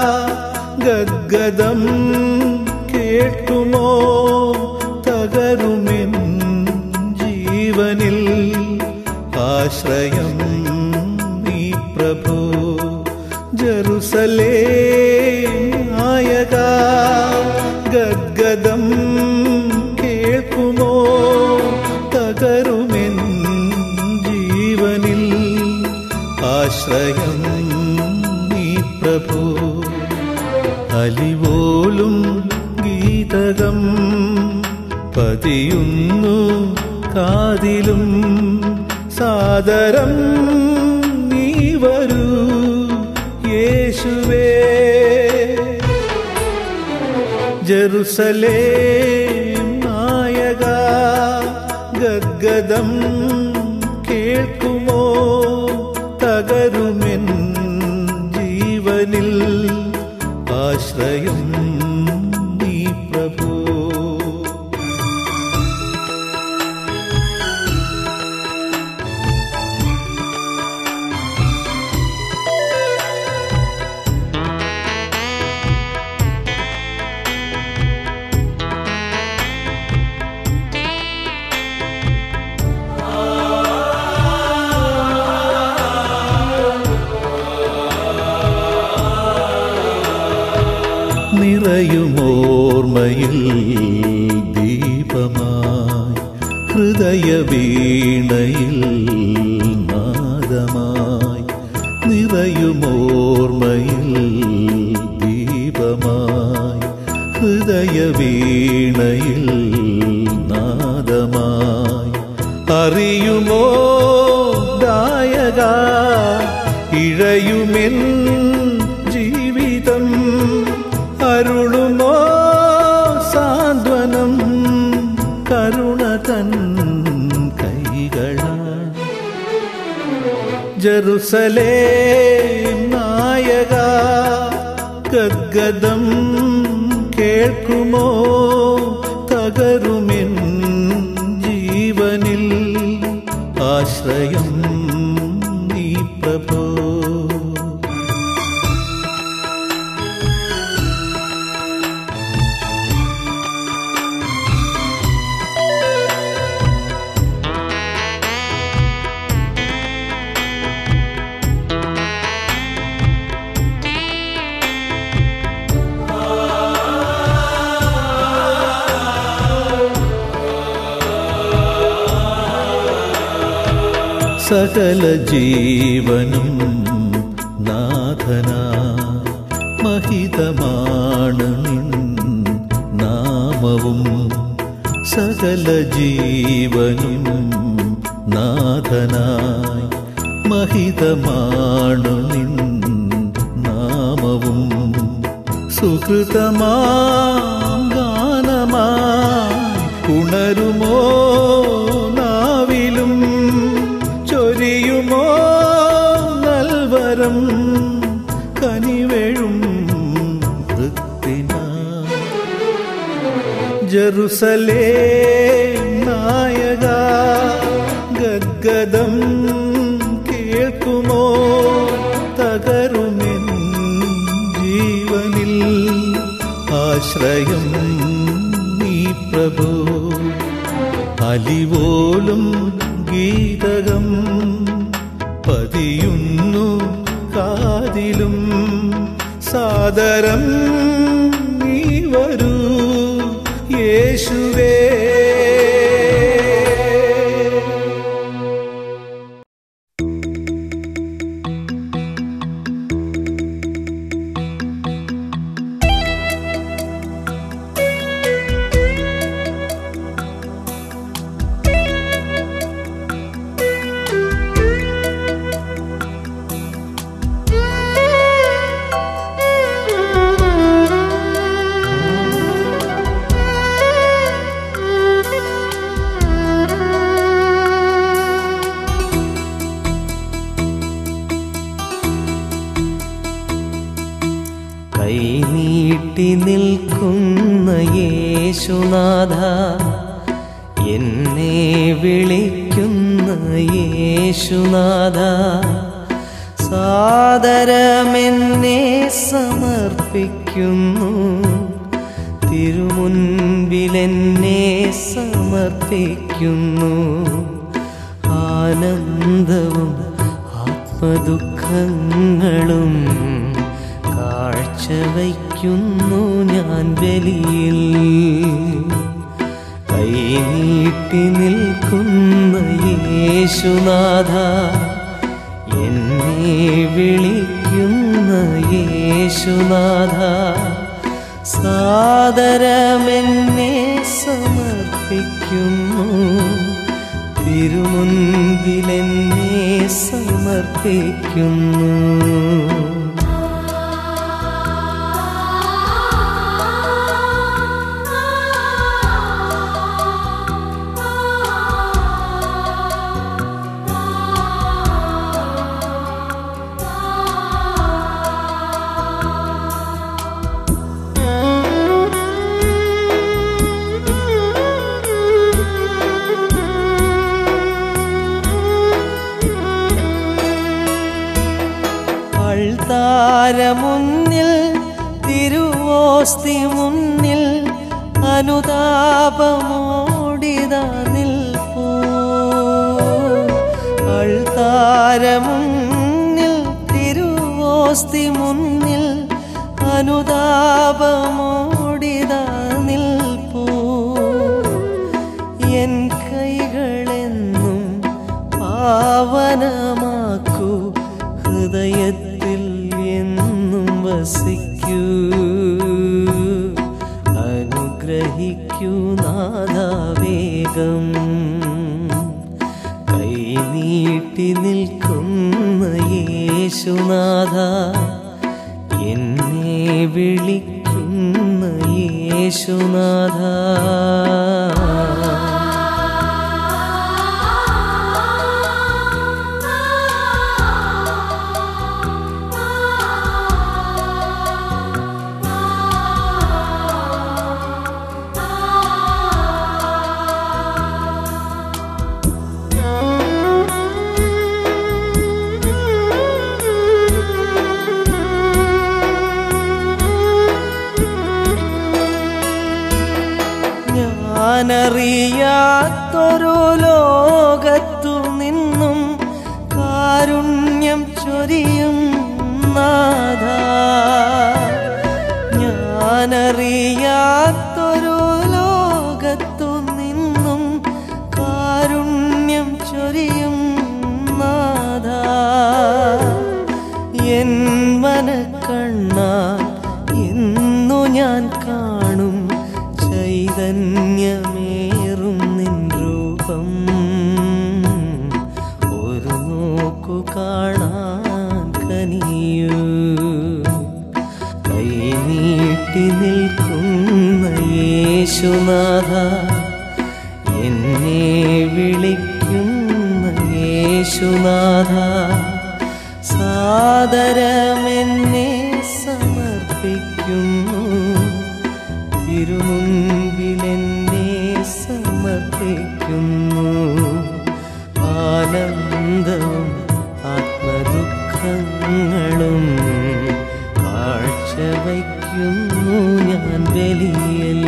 ഗദ്ഗദം കേൾക്കുമോ തകരുമെൻ ജീവനിൽ ആശ്രയം നീ പ്രഭു ജറുസലേ നായക ഗദ്ഗദം കേൾക്കുമോ തകരുമെൻ ജീവനിൽ ആശ്രയം നീ പ്രഭു അലിവോലും ഗീതകം പതിയുന്നു കാതിലും സാദരം നീ വരൂ യേശുവേ ജറുസലേ നായക ഗദ്ഗദം കേൾക്കുമോ തകരുമെൻ ജീവനിൽ ആശ്രയം നീ പ്രഭു നിറയുമോർമ്മയിൽ ദീപമായി ഹൃദയവീണയിൽ നാദമായി നിറയുമോർമ്മയിൽ ദീപമായി ഹൃദയവീണയിൽ നാദമായി അറിയുമോ ദായക ഇഴയുമെൻ ജീവിതം അരുളുമോ സാന്ത്വനം കരുണ തൻ കൈകളാ ജറുസലേ നായക ഗദ്ഗദം കേൾക്കുമോ തകരുമെൻ ജീവനിൽ ആശ്രയം നീ പ്രഭോ സകല ജീവനും നാഥന മഹിതമാണ് നിൻ നാമവും സകല ജീവനും നാഥനായി മഹിതമാണു നിൻ നാമവും സുഹൃതമാം ഗാനമായി ഉണരുമോ നാവിലും ചൊരിയുമോ നൽവരം കനിവെഴും വൃത്തിനാ ജറുസലേ നായക ഗദ്ഗദം കേൾക്കുമോ തകരുമെൻ ജീവനിൽ ആശ്രയം നീ പ്രഭു അലിവോലും ഗീതകം പതിയുന്നു കാതിലും സാദരം നീ വരൂ യേശുവേ കൈനീട്ടി നിൽക്കുന്ന യേശുനാഥ എന്നെ വിളിക്കുന്ന യേശുനാഥ സാദരമെന്നെ സമർപ്പിക്കുന്നു തിരുമുൻപിലെന്നെ സമർപ്പിക്കുന്നു ആനന്ദവും ആത്മദുഃഖങ്ങളും കാഴ്ചവയ്ക്കുന്നു ഞാൻ ബലിയിൽ കൈനീട്ടി നിൽക്കുന്ന യേശുനാഥ എന്നെ വിളിക്കുന്ന യേശുനാഥ സാദരമെന്നെ സമർപ്പിക്കുന്നു തിരുമുൻപിലെന്നെ സമർപ്പിക്കുന്നു അൾത്താരമുന്നിൽ തിരുവോസ്തി മുന്നിൽ അനുതാപമോടിത നിൽപ്പൂ അൾത്താരമുന്നിൽ തിരുവോസ്തി മുന്നിൽ അനുതാപമോടിത നിൽപ്പൂ എൻ കൈകളെന്നും പാവനമാക്കൂ ഹൃദയത്തിൽ എന്നും വസിക്കൂ അനുഗ്രഹിക്കൂ നാദാവേഗം കൈനീട്ടി നിൽക്കുന്ന യേശുനാഥ എന്നെ വിളിക്കുന്ന യേശുനാഥ ഞാനറിയാത്തൊരു ലോകത്തു നിന്നും കാരുണ്യം ചൊരിയും നാഥ ഞാനറിയാത്തൊരു ലോകത്തു നിന്നും കാരുണ്യം ചൊരിയും നാഥ എൻ മനക്കണ്ണാൽ എന്നു ഞാൻ കാണും ചൈതന്യമേറും നിൻ രൂപം ഒരു നോക്കു കാണാൻ കനിയൂ കൈനീട്ടി നിൽക്കുന്ന യേശുനാഥ എന്നെ വിളിക്കുന്ന യേശുനാഥ സാദരമെന്നെ സമർപ്പിക്കുന്നു തിരുമുൻപിലെന്നെ സമർപ്പിക്കുന്നു ആനന്ദവും ആത്മദുഃഖങ്ങളും കാഴ്ചവയ്ക്കുന്നു ഞാൻ ബലിയൽ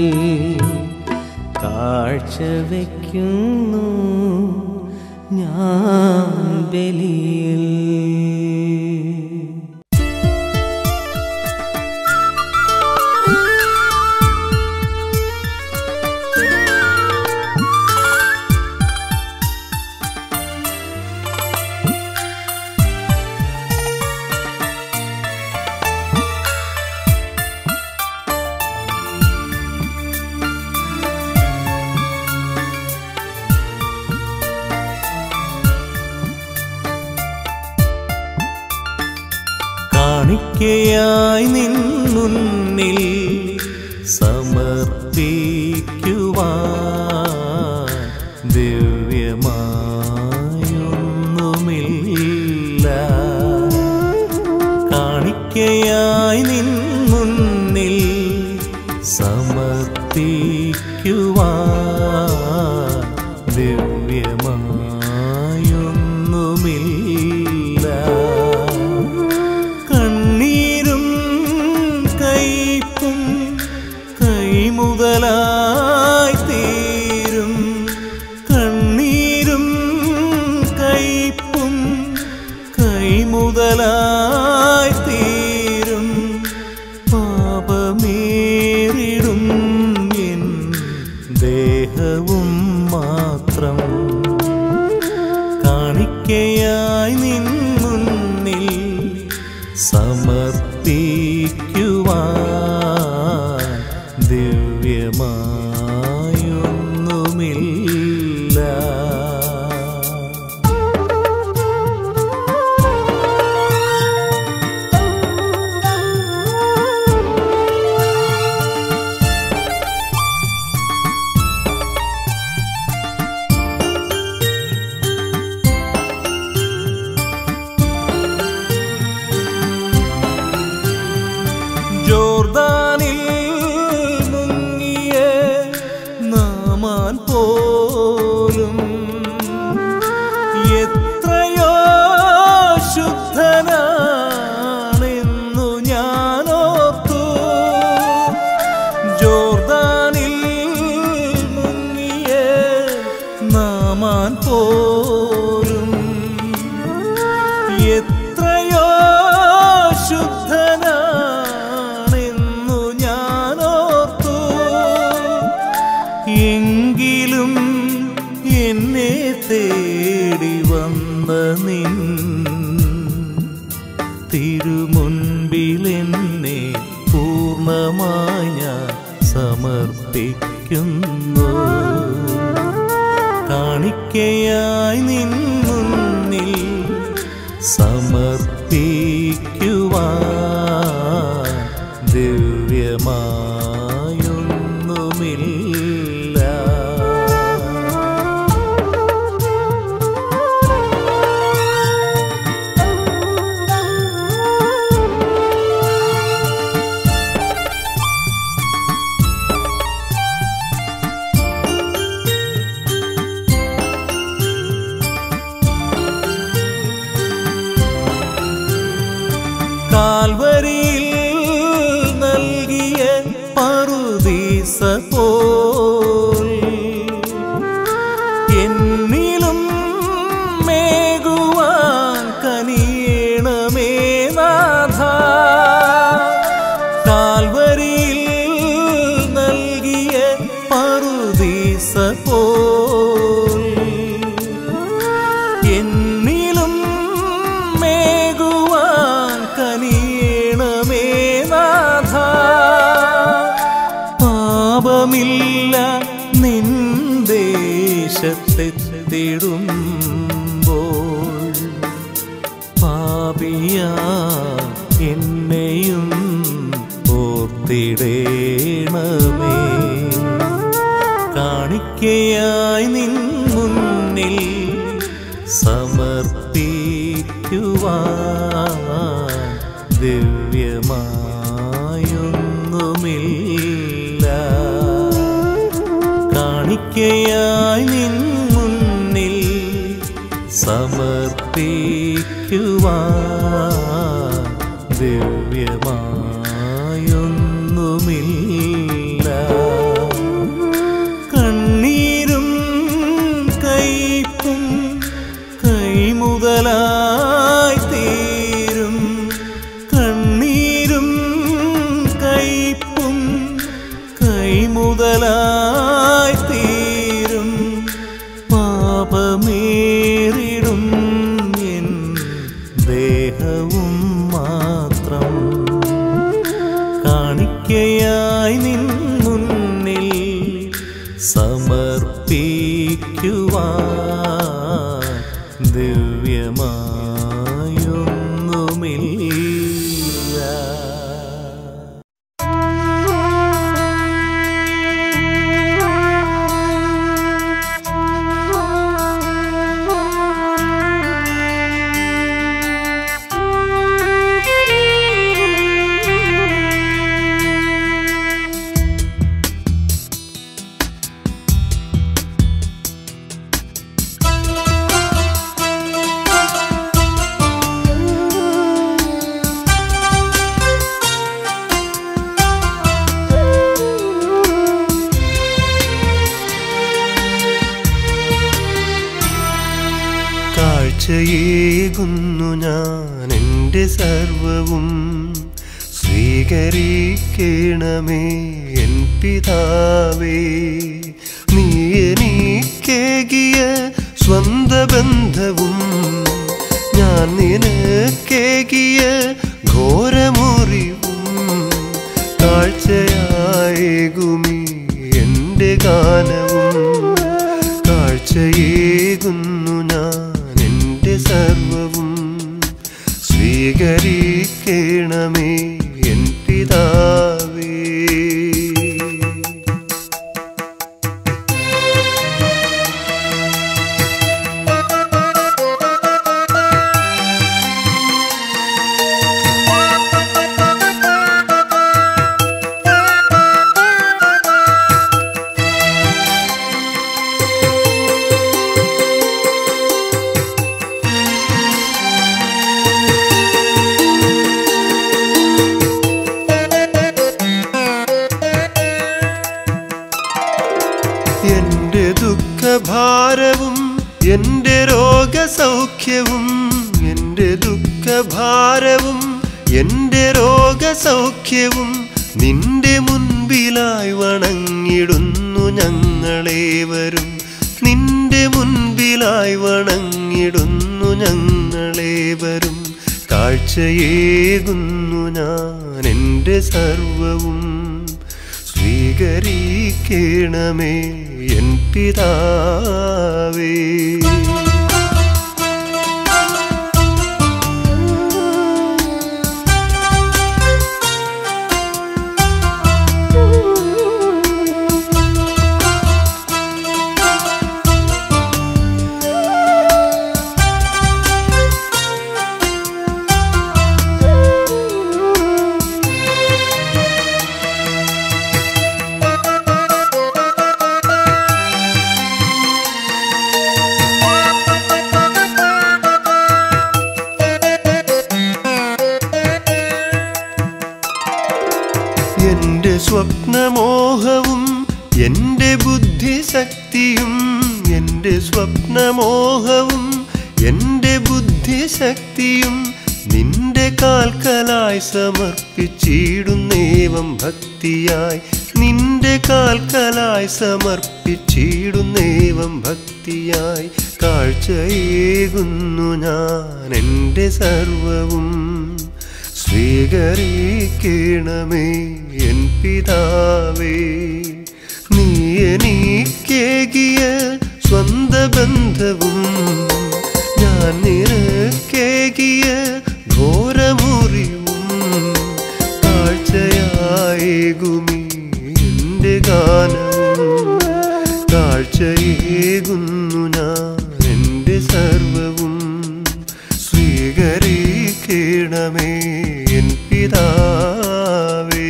കാഴ്ചവയ്ക്കുന്നു ഞാൻ ബലിയൽ കാണിക്കയായി നിൻ മുന്നിൽ സമർപ്പിക്കുവാൻ ദിവ്യമായൊന്നുമില്ല കാണിക്കയായി നിൻ മുന്നിൽ സമർപ്പിക്കുവാൻ ദിവ്യമായൊന്നുമില്ല കണ്ണീരും കൈപ്പും കൈമുതലായി തീരും കണ്ണീരും കൈപ്പും കൈമുതലായി തീരും പാപമേറിടും എൻ ദേഹവും മാത്രം കാണിക്കയായി നിൻ മുന്നിൽ സമർപ്പിക്കുവാൻ ദിവ്യമായൊന്നുമില്ല ജോർദാനിൽ മുങ്ങിയ നാമാൻ പോലും എത്രയോ ശുദ്ധനാണെന്നു ഞാനോർത്തു ജോർദാനിൽ മുങ്ങിയ നാമാൻ പോലും എത്രയോ ശുദ്ധനാണെന്നു ഞാനോർത്തു എങ്കിലും എന്നെ തേടി വന്ന നിൻ തിരുമുൻപിൽ എന്നെ പൂർണ്ണമായി ഞാൻ സമർപ്പിക്കുന്നു കാണിക്കയായി നിൻ മുന്നിൽ സമർപ്പിക്കുവാൻ ദിവ്യമായൊന്നുമില്ല കാൽവരിയിൽ നൽകിയ പറുദീസ പോൽ എന്നിലും മേകുവാൻ കനിയണമേ നാഥ കാൽവരിയിൽ നൽകിയ പറുദീസ പോൽ എന്നിലും മേകുവാൻ കനിയണമേ നാഥ പാപമില്ല നിൻ ദേശത്തെത്തിടുമ്പോൾ പാപിയ എന്നെയും ഓർത്തിടേണമേ കാണിക്കയായി നിൻ മുന്നിൽ സമർപ്പിക്കുവാൻ ദിവ്യമായൊന്നുമില്ല കാണിക്കയായി നിൻ മുന്നിൽ സമർപ്പിക്കുവാൻ ദിവ്യമായൊന്നുമില്ല കണ്ണീരും കൈപ്പും കൈമുതലായി തീരും കണ്ണീരും കൈപ്പും കൈമുതലായി തീരും പാപമേറിടും എൻ ദേഹവും മാത്രം കാണിക്കയായി നിൻ മുന്നിൽ സമർപ്പിക്കുവാൻ ദിവ്യമായൊന്നുമില്ല കാഴ്ചയേകുന്നു ഞാൻ എൻ്റെ സർവവും സ്വീകരിക്കണമേ എൻ പിതാവേ നീ എനിക്കേകിയ സ്വന്ത ബന്ധവും ഞാൻ നിനക്കേകിയ ഘോരമുറിവും കാഴ്ചയായേകുമി എൻ്റെ ഗാനവും കാഴ്ചയേകുന്നു ഞാൻ എൻ്റെ സർവവും സ്വീകരിക്കണമേ എൻ പിതാവേ എന്റെ ദുഃഖഭാരവും എന്റെ രോഗസൗഖ്യവും എന്റെ ദുഃഖഭാരവും എന്റെ രോഗസൗഖ്യവും നിന്റെ മുൻപിലായി വണങ്ങിടുന്നു ഞങ്ങളേവരും നിന്റെ മുൻപിലായി വണങ്ങിടുന്നു ഞങ്ങളേവരും കാഴ്ചയേകുന്നു ഞാൻ എൻ്റെ സർവവും സ്വീകരിക്കണമേ എൻ പിതാവേ എന്റെ സ്വപ്നമോഹവും എന്റെ ബുദ്ധിശക്തിയും എന്റെ സ്വപ്നമോഹവും എന്റെ ബുദ്ധിശക്തിയും നിന്റെ കാൽക്കലായി സമർപ്പിച്ചിടുന്നേവം ഭക്തിയായി നിന്റെ കാൽക്കലായി സമർപ്പിച്ചിടുന്നേവം ഭക്തിയായി കാഴ്ചയേകുന്നു ഞാൻ എൻ്റെ സർവവും സ്വീകരിക്കണമേ എൻ പിതാവേ നീ എനിക്കേകിയ സ്വന്ത ബന്ധവും ഞാൻ നിനക്കേകിയ ഘോരമുറിവും കാഴ്ചയായേകുമി എൻ്റെ ഗാനവും കാഴ്ചയേകുന്നു ഞാൻ എൻ്റെ സർവവും സ്വീകരിക്കണമേ എൻ പിതാവേ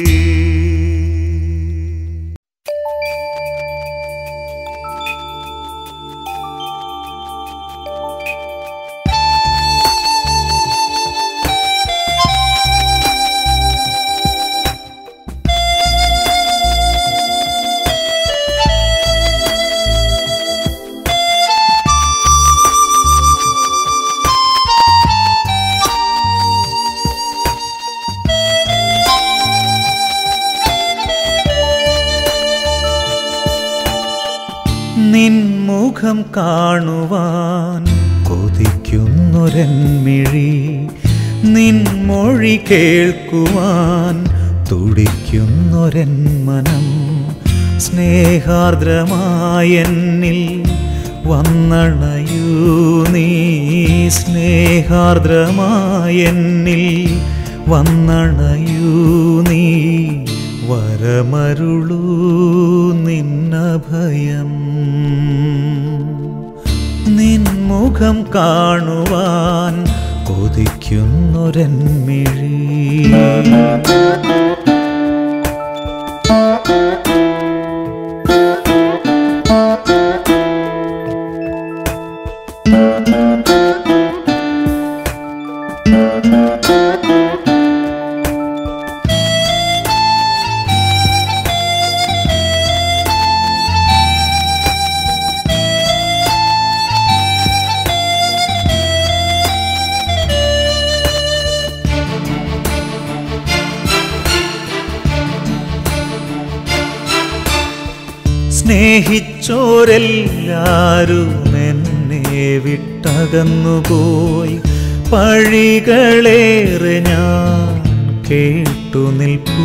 നിൻമുഖം കാണുവാൻ കൊതിക്കുന്നൊരന്മിഴി നിൻമൊഴി കേൾക്കുവാൻ തുടിക്കുന്നൊരൻ മനം സ്നേഹാർദ്രമായെന്നിൽ വന്നണയൂ നീ സ്നേഹാർദ്രമായെന്നിൽ വന്നണയൂ നീ വരമരുളൂ നിന്നഭയം നിൻമുഖം കാണുവാൻ കൊതിക്കുന്നൊരന്മിഴി സ്നേഹിച്ചോരെല്ലാരും എന്നെ വിട്ടകന്നുപോയി പഴികളേറെ ഞാൻ കേട്ടു നിൽപ്പൂ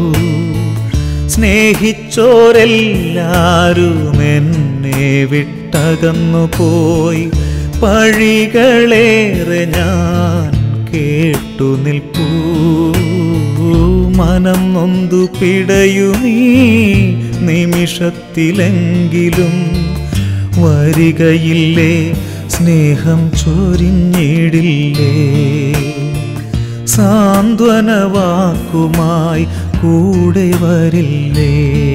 സ്നേഹിച്ചോരെല്ലാരും എന്നെ വിട്ടകന്നുപോയി പഴികളേറെ ഞാൻ കേട്ടു നിൽപ്പൂ മനം നൊന്തു പിടയുമീ നിമിഷത്തിലെങ്കിലും വരികയില്ലേ സ്നേഹം ചൊരിഞ്ഞിടില്ലേ സാന്ത്വനവാക്കുമായി കൂടെ വരില്ലേ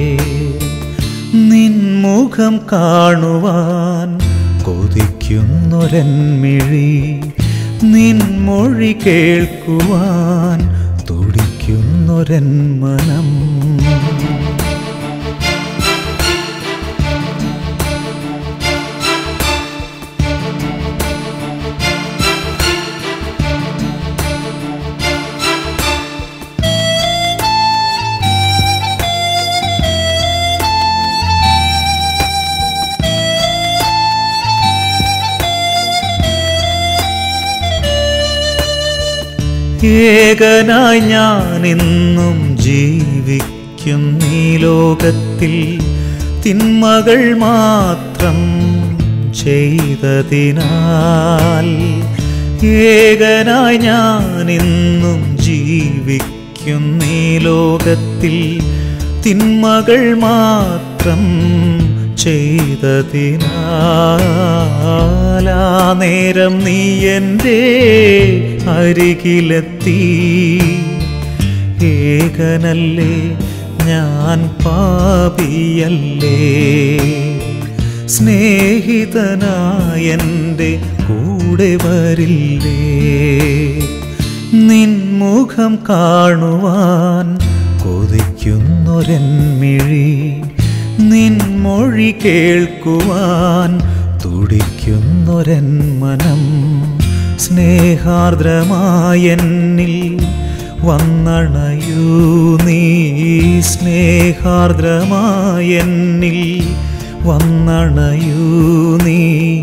നിൻമുഖം കാണുവാൻ കൊതിക്കുന്നൊരന്മിഴി നിൻമൊഴി കേൾക്കുവാൻ തുടിക്കുന്നൊരൻ മനം ഏകനായി ഞാൻ ഇന്നും ജീവിക്കും ഈ ലോകത്തിൽ തിന്മകൾ മാത്രം ചെയ്തതിനാൽ ഏകനായി ഞാൻ ഇന്നും ജീവിക്കും ഈ ലോകത്തിൽ തിന്മകൾ മാത്രം ചെയ്തതിനാൽ ആ നേരം നീ എൻ്റെ അരികിലെത്തി ഏകനല്ലേ ഞാൻ പാപിയല്ലേ സ്നേഹിതനായെൻ്റെ കൂടെ വരില്ലേ നിൻമുഖം കാണുവാൻ കൊതിക്കുന്നൊരന്മിഴി നിൻമൊഴി കേൾക്കുവാൻ തുടിക്കുന്നൊരൻ മനം സ്നേഹാർദ്രമായെന്നിൽ വന്നണയൂ നീ സ്നേഹാർദ്രമായെന്നിൽ വന്നണയൂ നീ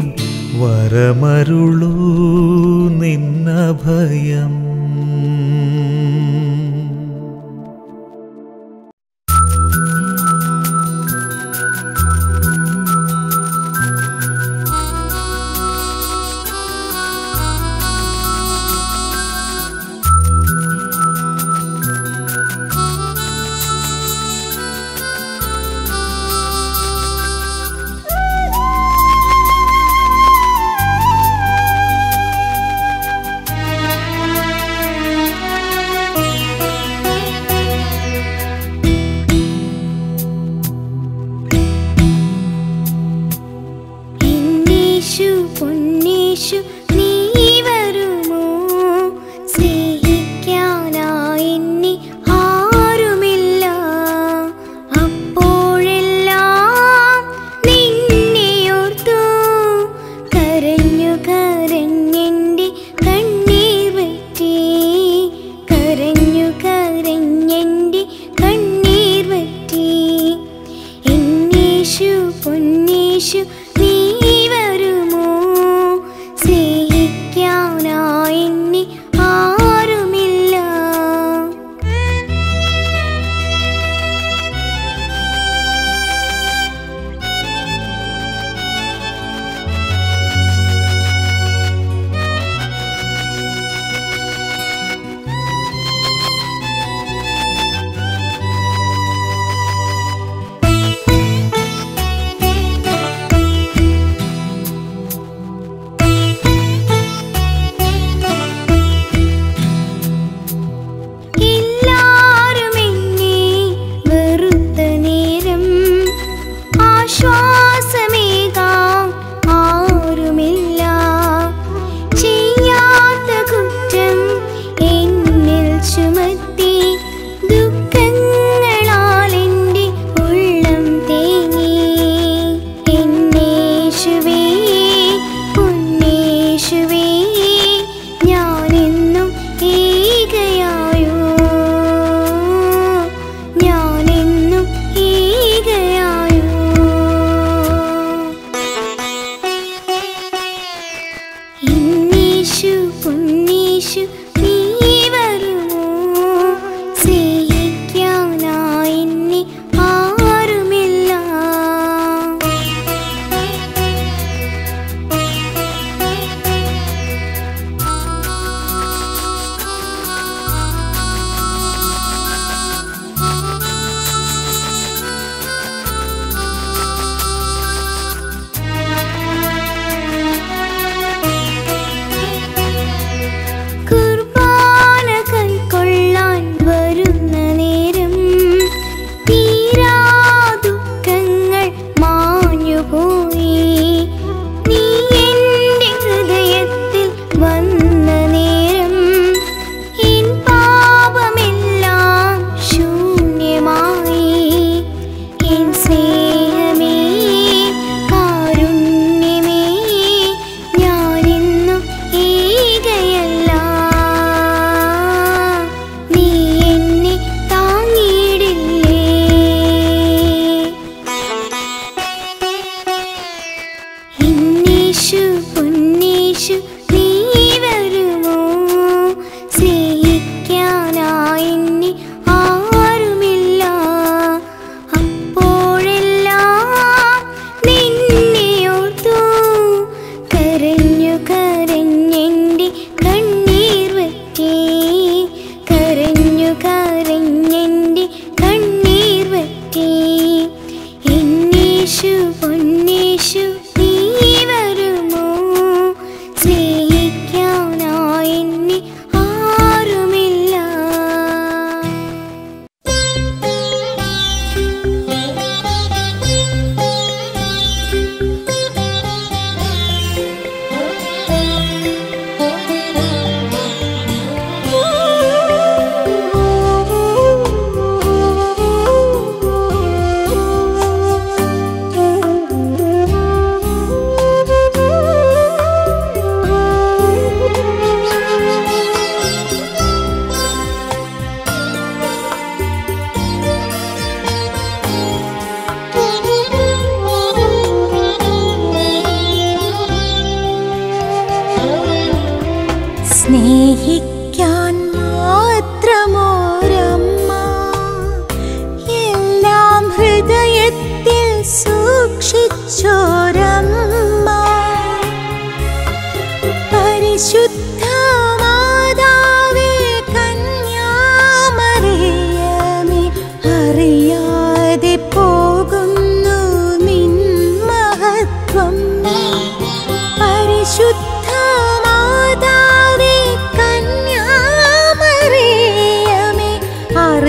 വരമരുളൂ നിന്നഭയം ും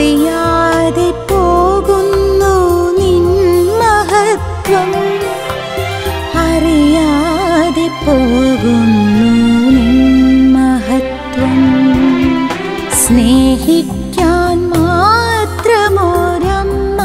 അറിയാതെ പോകുന്നു നിൻ മഹത്വം അറിയാതെ പോകുന്നു നിൻ മഹത്വം സ്നേഹിക്കാൻ മാത്രമോരമ്മ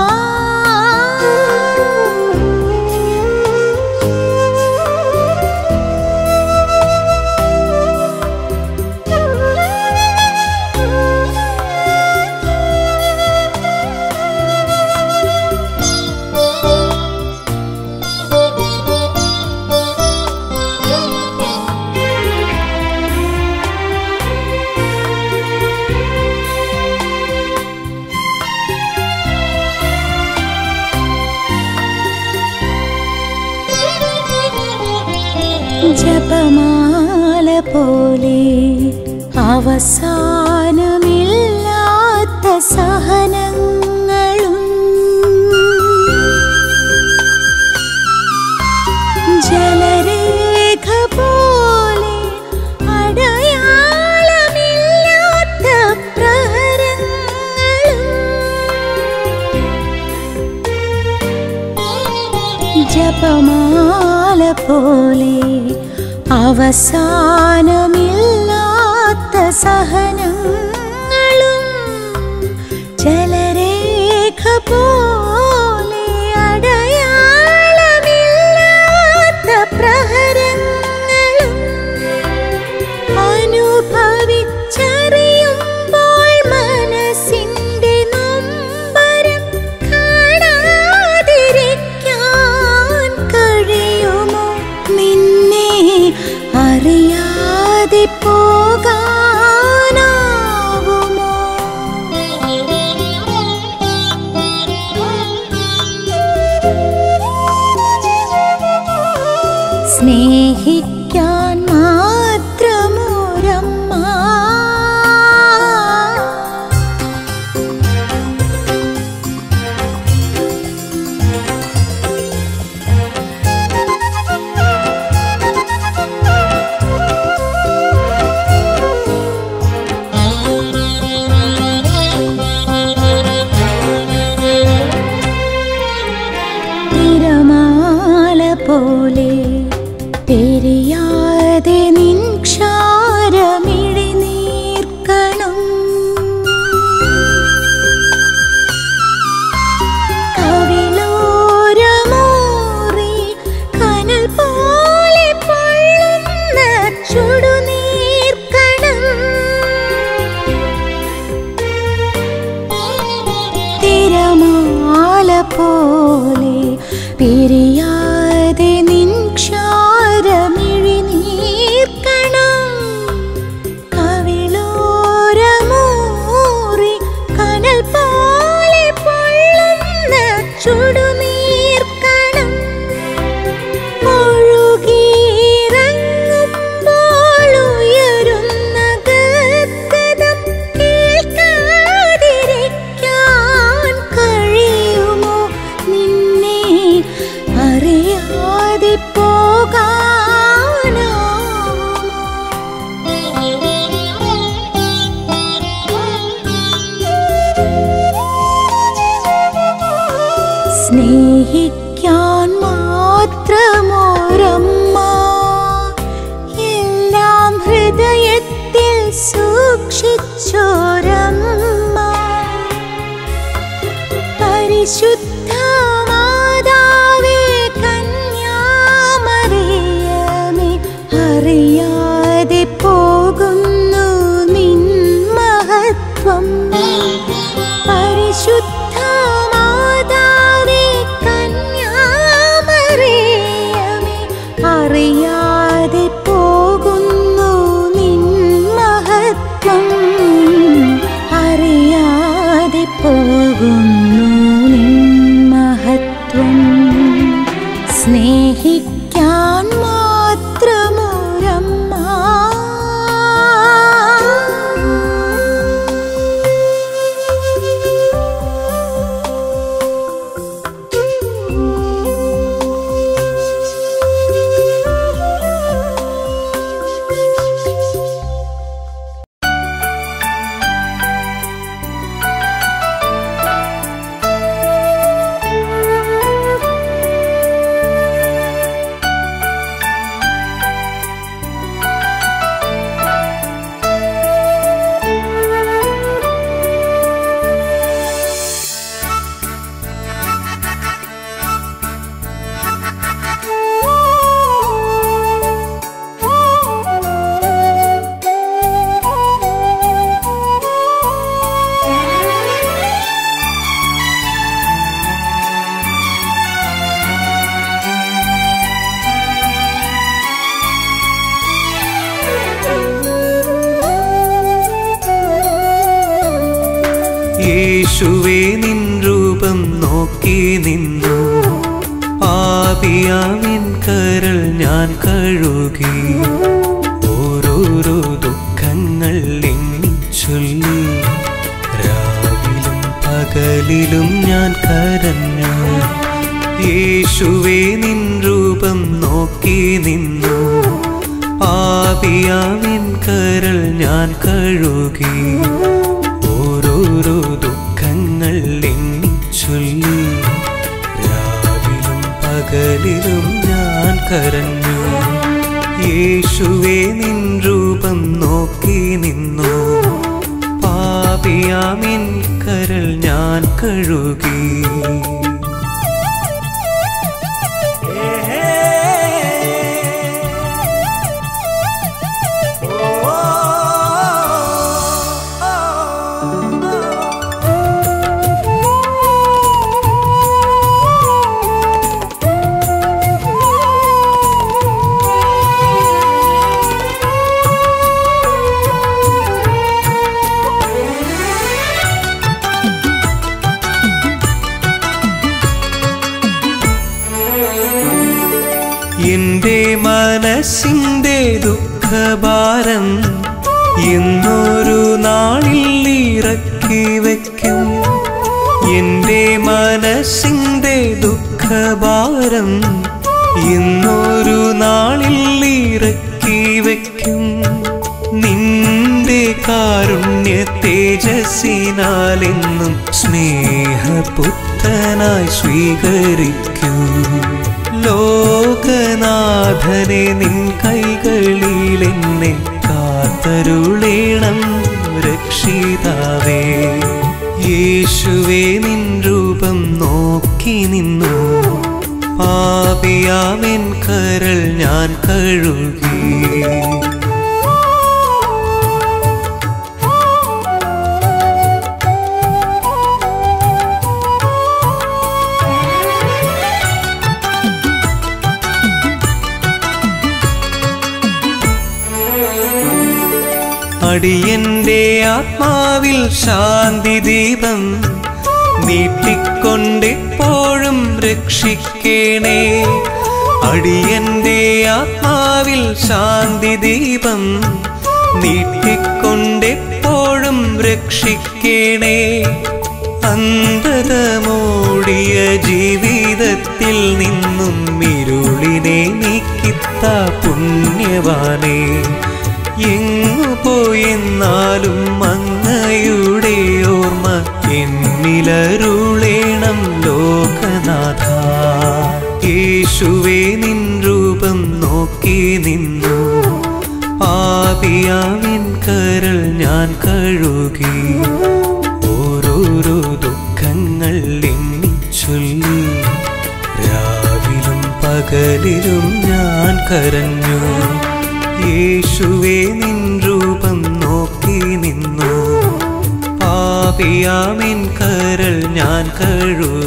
ജപമാല പോലെ അവസാനമില്ലാത്ത സഹനങ്ങളും ജലരേഖ പോലെ അടയാളമില്ലാത്ത പ്രഹരങ്ങളും ജപമാല പോലെ അവസാനമില്ലാത്ത സഹനങ്ങളും ജലരേഖ പോലെ അടയാളമില്ലാത്ത പ്രഹരങ്ങളും അനുഭവിച്ചറിയുമ്പോൾ മനസ്സിന്റെ നൊമ്പരം കാണാതിരിക്കാൻ കഴിയുമോ നിന്നെ അറിയാതെ പോകാനാവുമോ സ്നേഹിക്കാൻ മാത്രമൊരമ്മ തിരമാല പോലെ പെരിയാതെ നിൻ ക്ഷാരമിഴി നീർക്കണം കവിളോരമൂറി കനൽ പോലെ പൊള്ളുന്ന ചുടുനീർക്കണം തിരമാല പോലെ പിരിയാതെ നിൻ ക്ഷാരമിഴി നീർക്കണം കവിളോരമൂറി കനൽ പോലെ പൊള്ളുന്ന ചുടുനീർക്കണം ഒഴുകിയിറങ്ങുമ്പോൾ ഉയരുന്ന ഗദ്ഗതം കേൾക്കാതിരിക്കാൻ കഴിയുമോ നിന്നെ അറിയാതെ പോകാനാവുമോ സ്നേഹിക്കാൻ മാത്രമോരമ്മ എല്ലാം ഹൃദയത്തിൽ സൂക്ഷിച്ചോരമ്മ പരിശുദ്ധ മാതാവേ കന്യാമറിയമേ അറിയാതെ പോകുന്നു നിൻ മഹത്വം പരിശുദ്ധ മാതാവേ കന്യാമറിയമേ അറിയാതെ പോകുന്നു നിൻ മഹത്വം അറിയാതെ പോകുന്നു നിൻ യേശുവേ നിൻ രൂപം നോക്കി നിന്നു പാപിയാവിൻ കരൾ ഞാൻ കഴുകി ഓരോരോ ദുഃഖങ്ങൾ എണ്ണി ചൊല്ലി രാവിലും പകലിലും ഞാൻ കരഞ്ഞു യേശുവേ നിൻ രൂപം നോക്കി നിന്നു പാപിയാവിൻ കരൾ ഞാൻ കഴുകി ഓരോരോ ദുഃഖങ്ങൾ എണ്ണി ചൊല്ലി രാവിലും പകലിലും ഞാൻ കരഞ്ഞു യേശുവേ നിൻ രൂപം നോക്കി നിന്നു പാപിയാമിൻ കരൾ ഞാൻ കഴുകി എന്റെ മനസ്സിന്റെ ദുഃഖഭാരം എന്നൊരു നാളിൽ ഇറക്കി വയ്ക്കും എന്റെ മനസ്സിന്റെ ദുഃഖഭാരം എന്നൊരു നാളിൽ ഇറക്കി വയ്ക്കും നിന്റെ കാരുണ്യ തേജസ്സിനാലെന്നും സ്നേഹപുത്രനായി സ്വീകരിക്കൂ ലോകനാഥനെ നിൻ കൈകളിൽ എന്നെ കാത്തരുളേണം രക്ഷിതാവേ യേശുവേ നിൻ രൂപം നോക്കി നിന്നു പാപിയാമെൻ കരൾ ഞാൻ കഴുകി അടിയന്റെ ആത്മാവിൽ ശാന്തി ദീപം നീട്ടിക്കൊണ്ടെപ്പോഴും രക്ഷിക്കേണേ അടിയന്റെ ആത്മാവിൽ ശാന്തി ദീപം നീട്ടിക്കൊണ്ടെപ്പോഴും രക്ഷിക്കേണേ അന്ധത മൂടിയ ജീവിതത്തിൽ നിന്നും ഇരുളിനെ നീക്കിത്ത പുണ്യവാനേ എങ്ങു പോയെന്നാലും അങ്ങയുടെ ഓർമ്മ എന്നിലരുളേണം ലോകനാഥ യേശുവേ നിൻ രൂപം നോക്കി നിന്നു പാപിയാവിൻ കരൾ ഞാൻ കഴുകി ഓരോരോ ദുഃഖങ്ങൾ എണ്ണി ചൊല്ലി രാവിലും പകലിലും ഞാൻ കരഞ്ഞു യേശുവേ നിൻ രൂപം നോക്കി നിന്നു പാപിയാമിൻ കരൾ ഞാൻ കഴുകി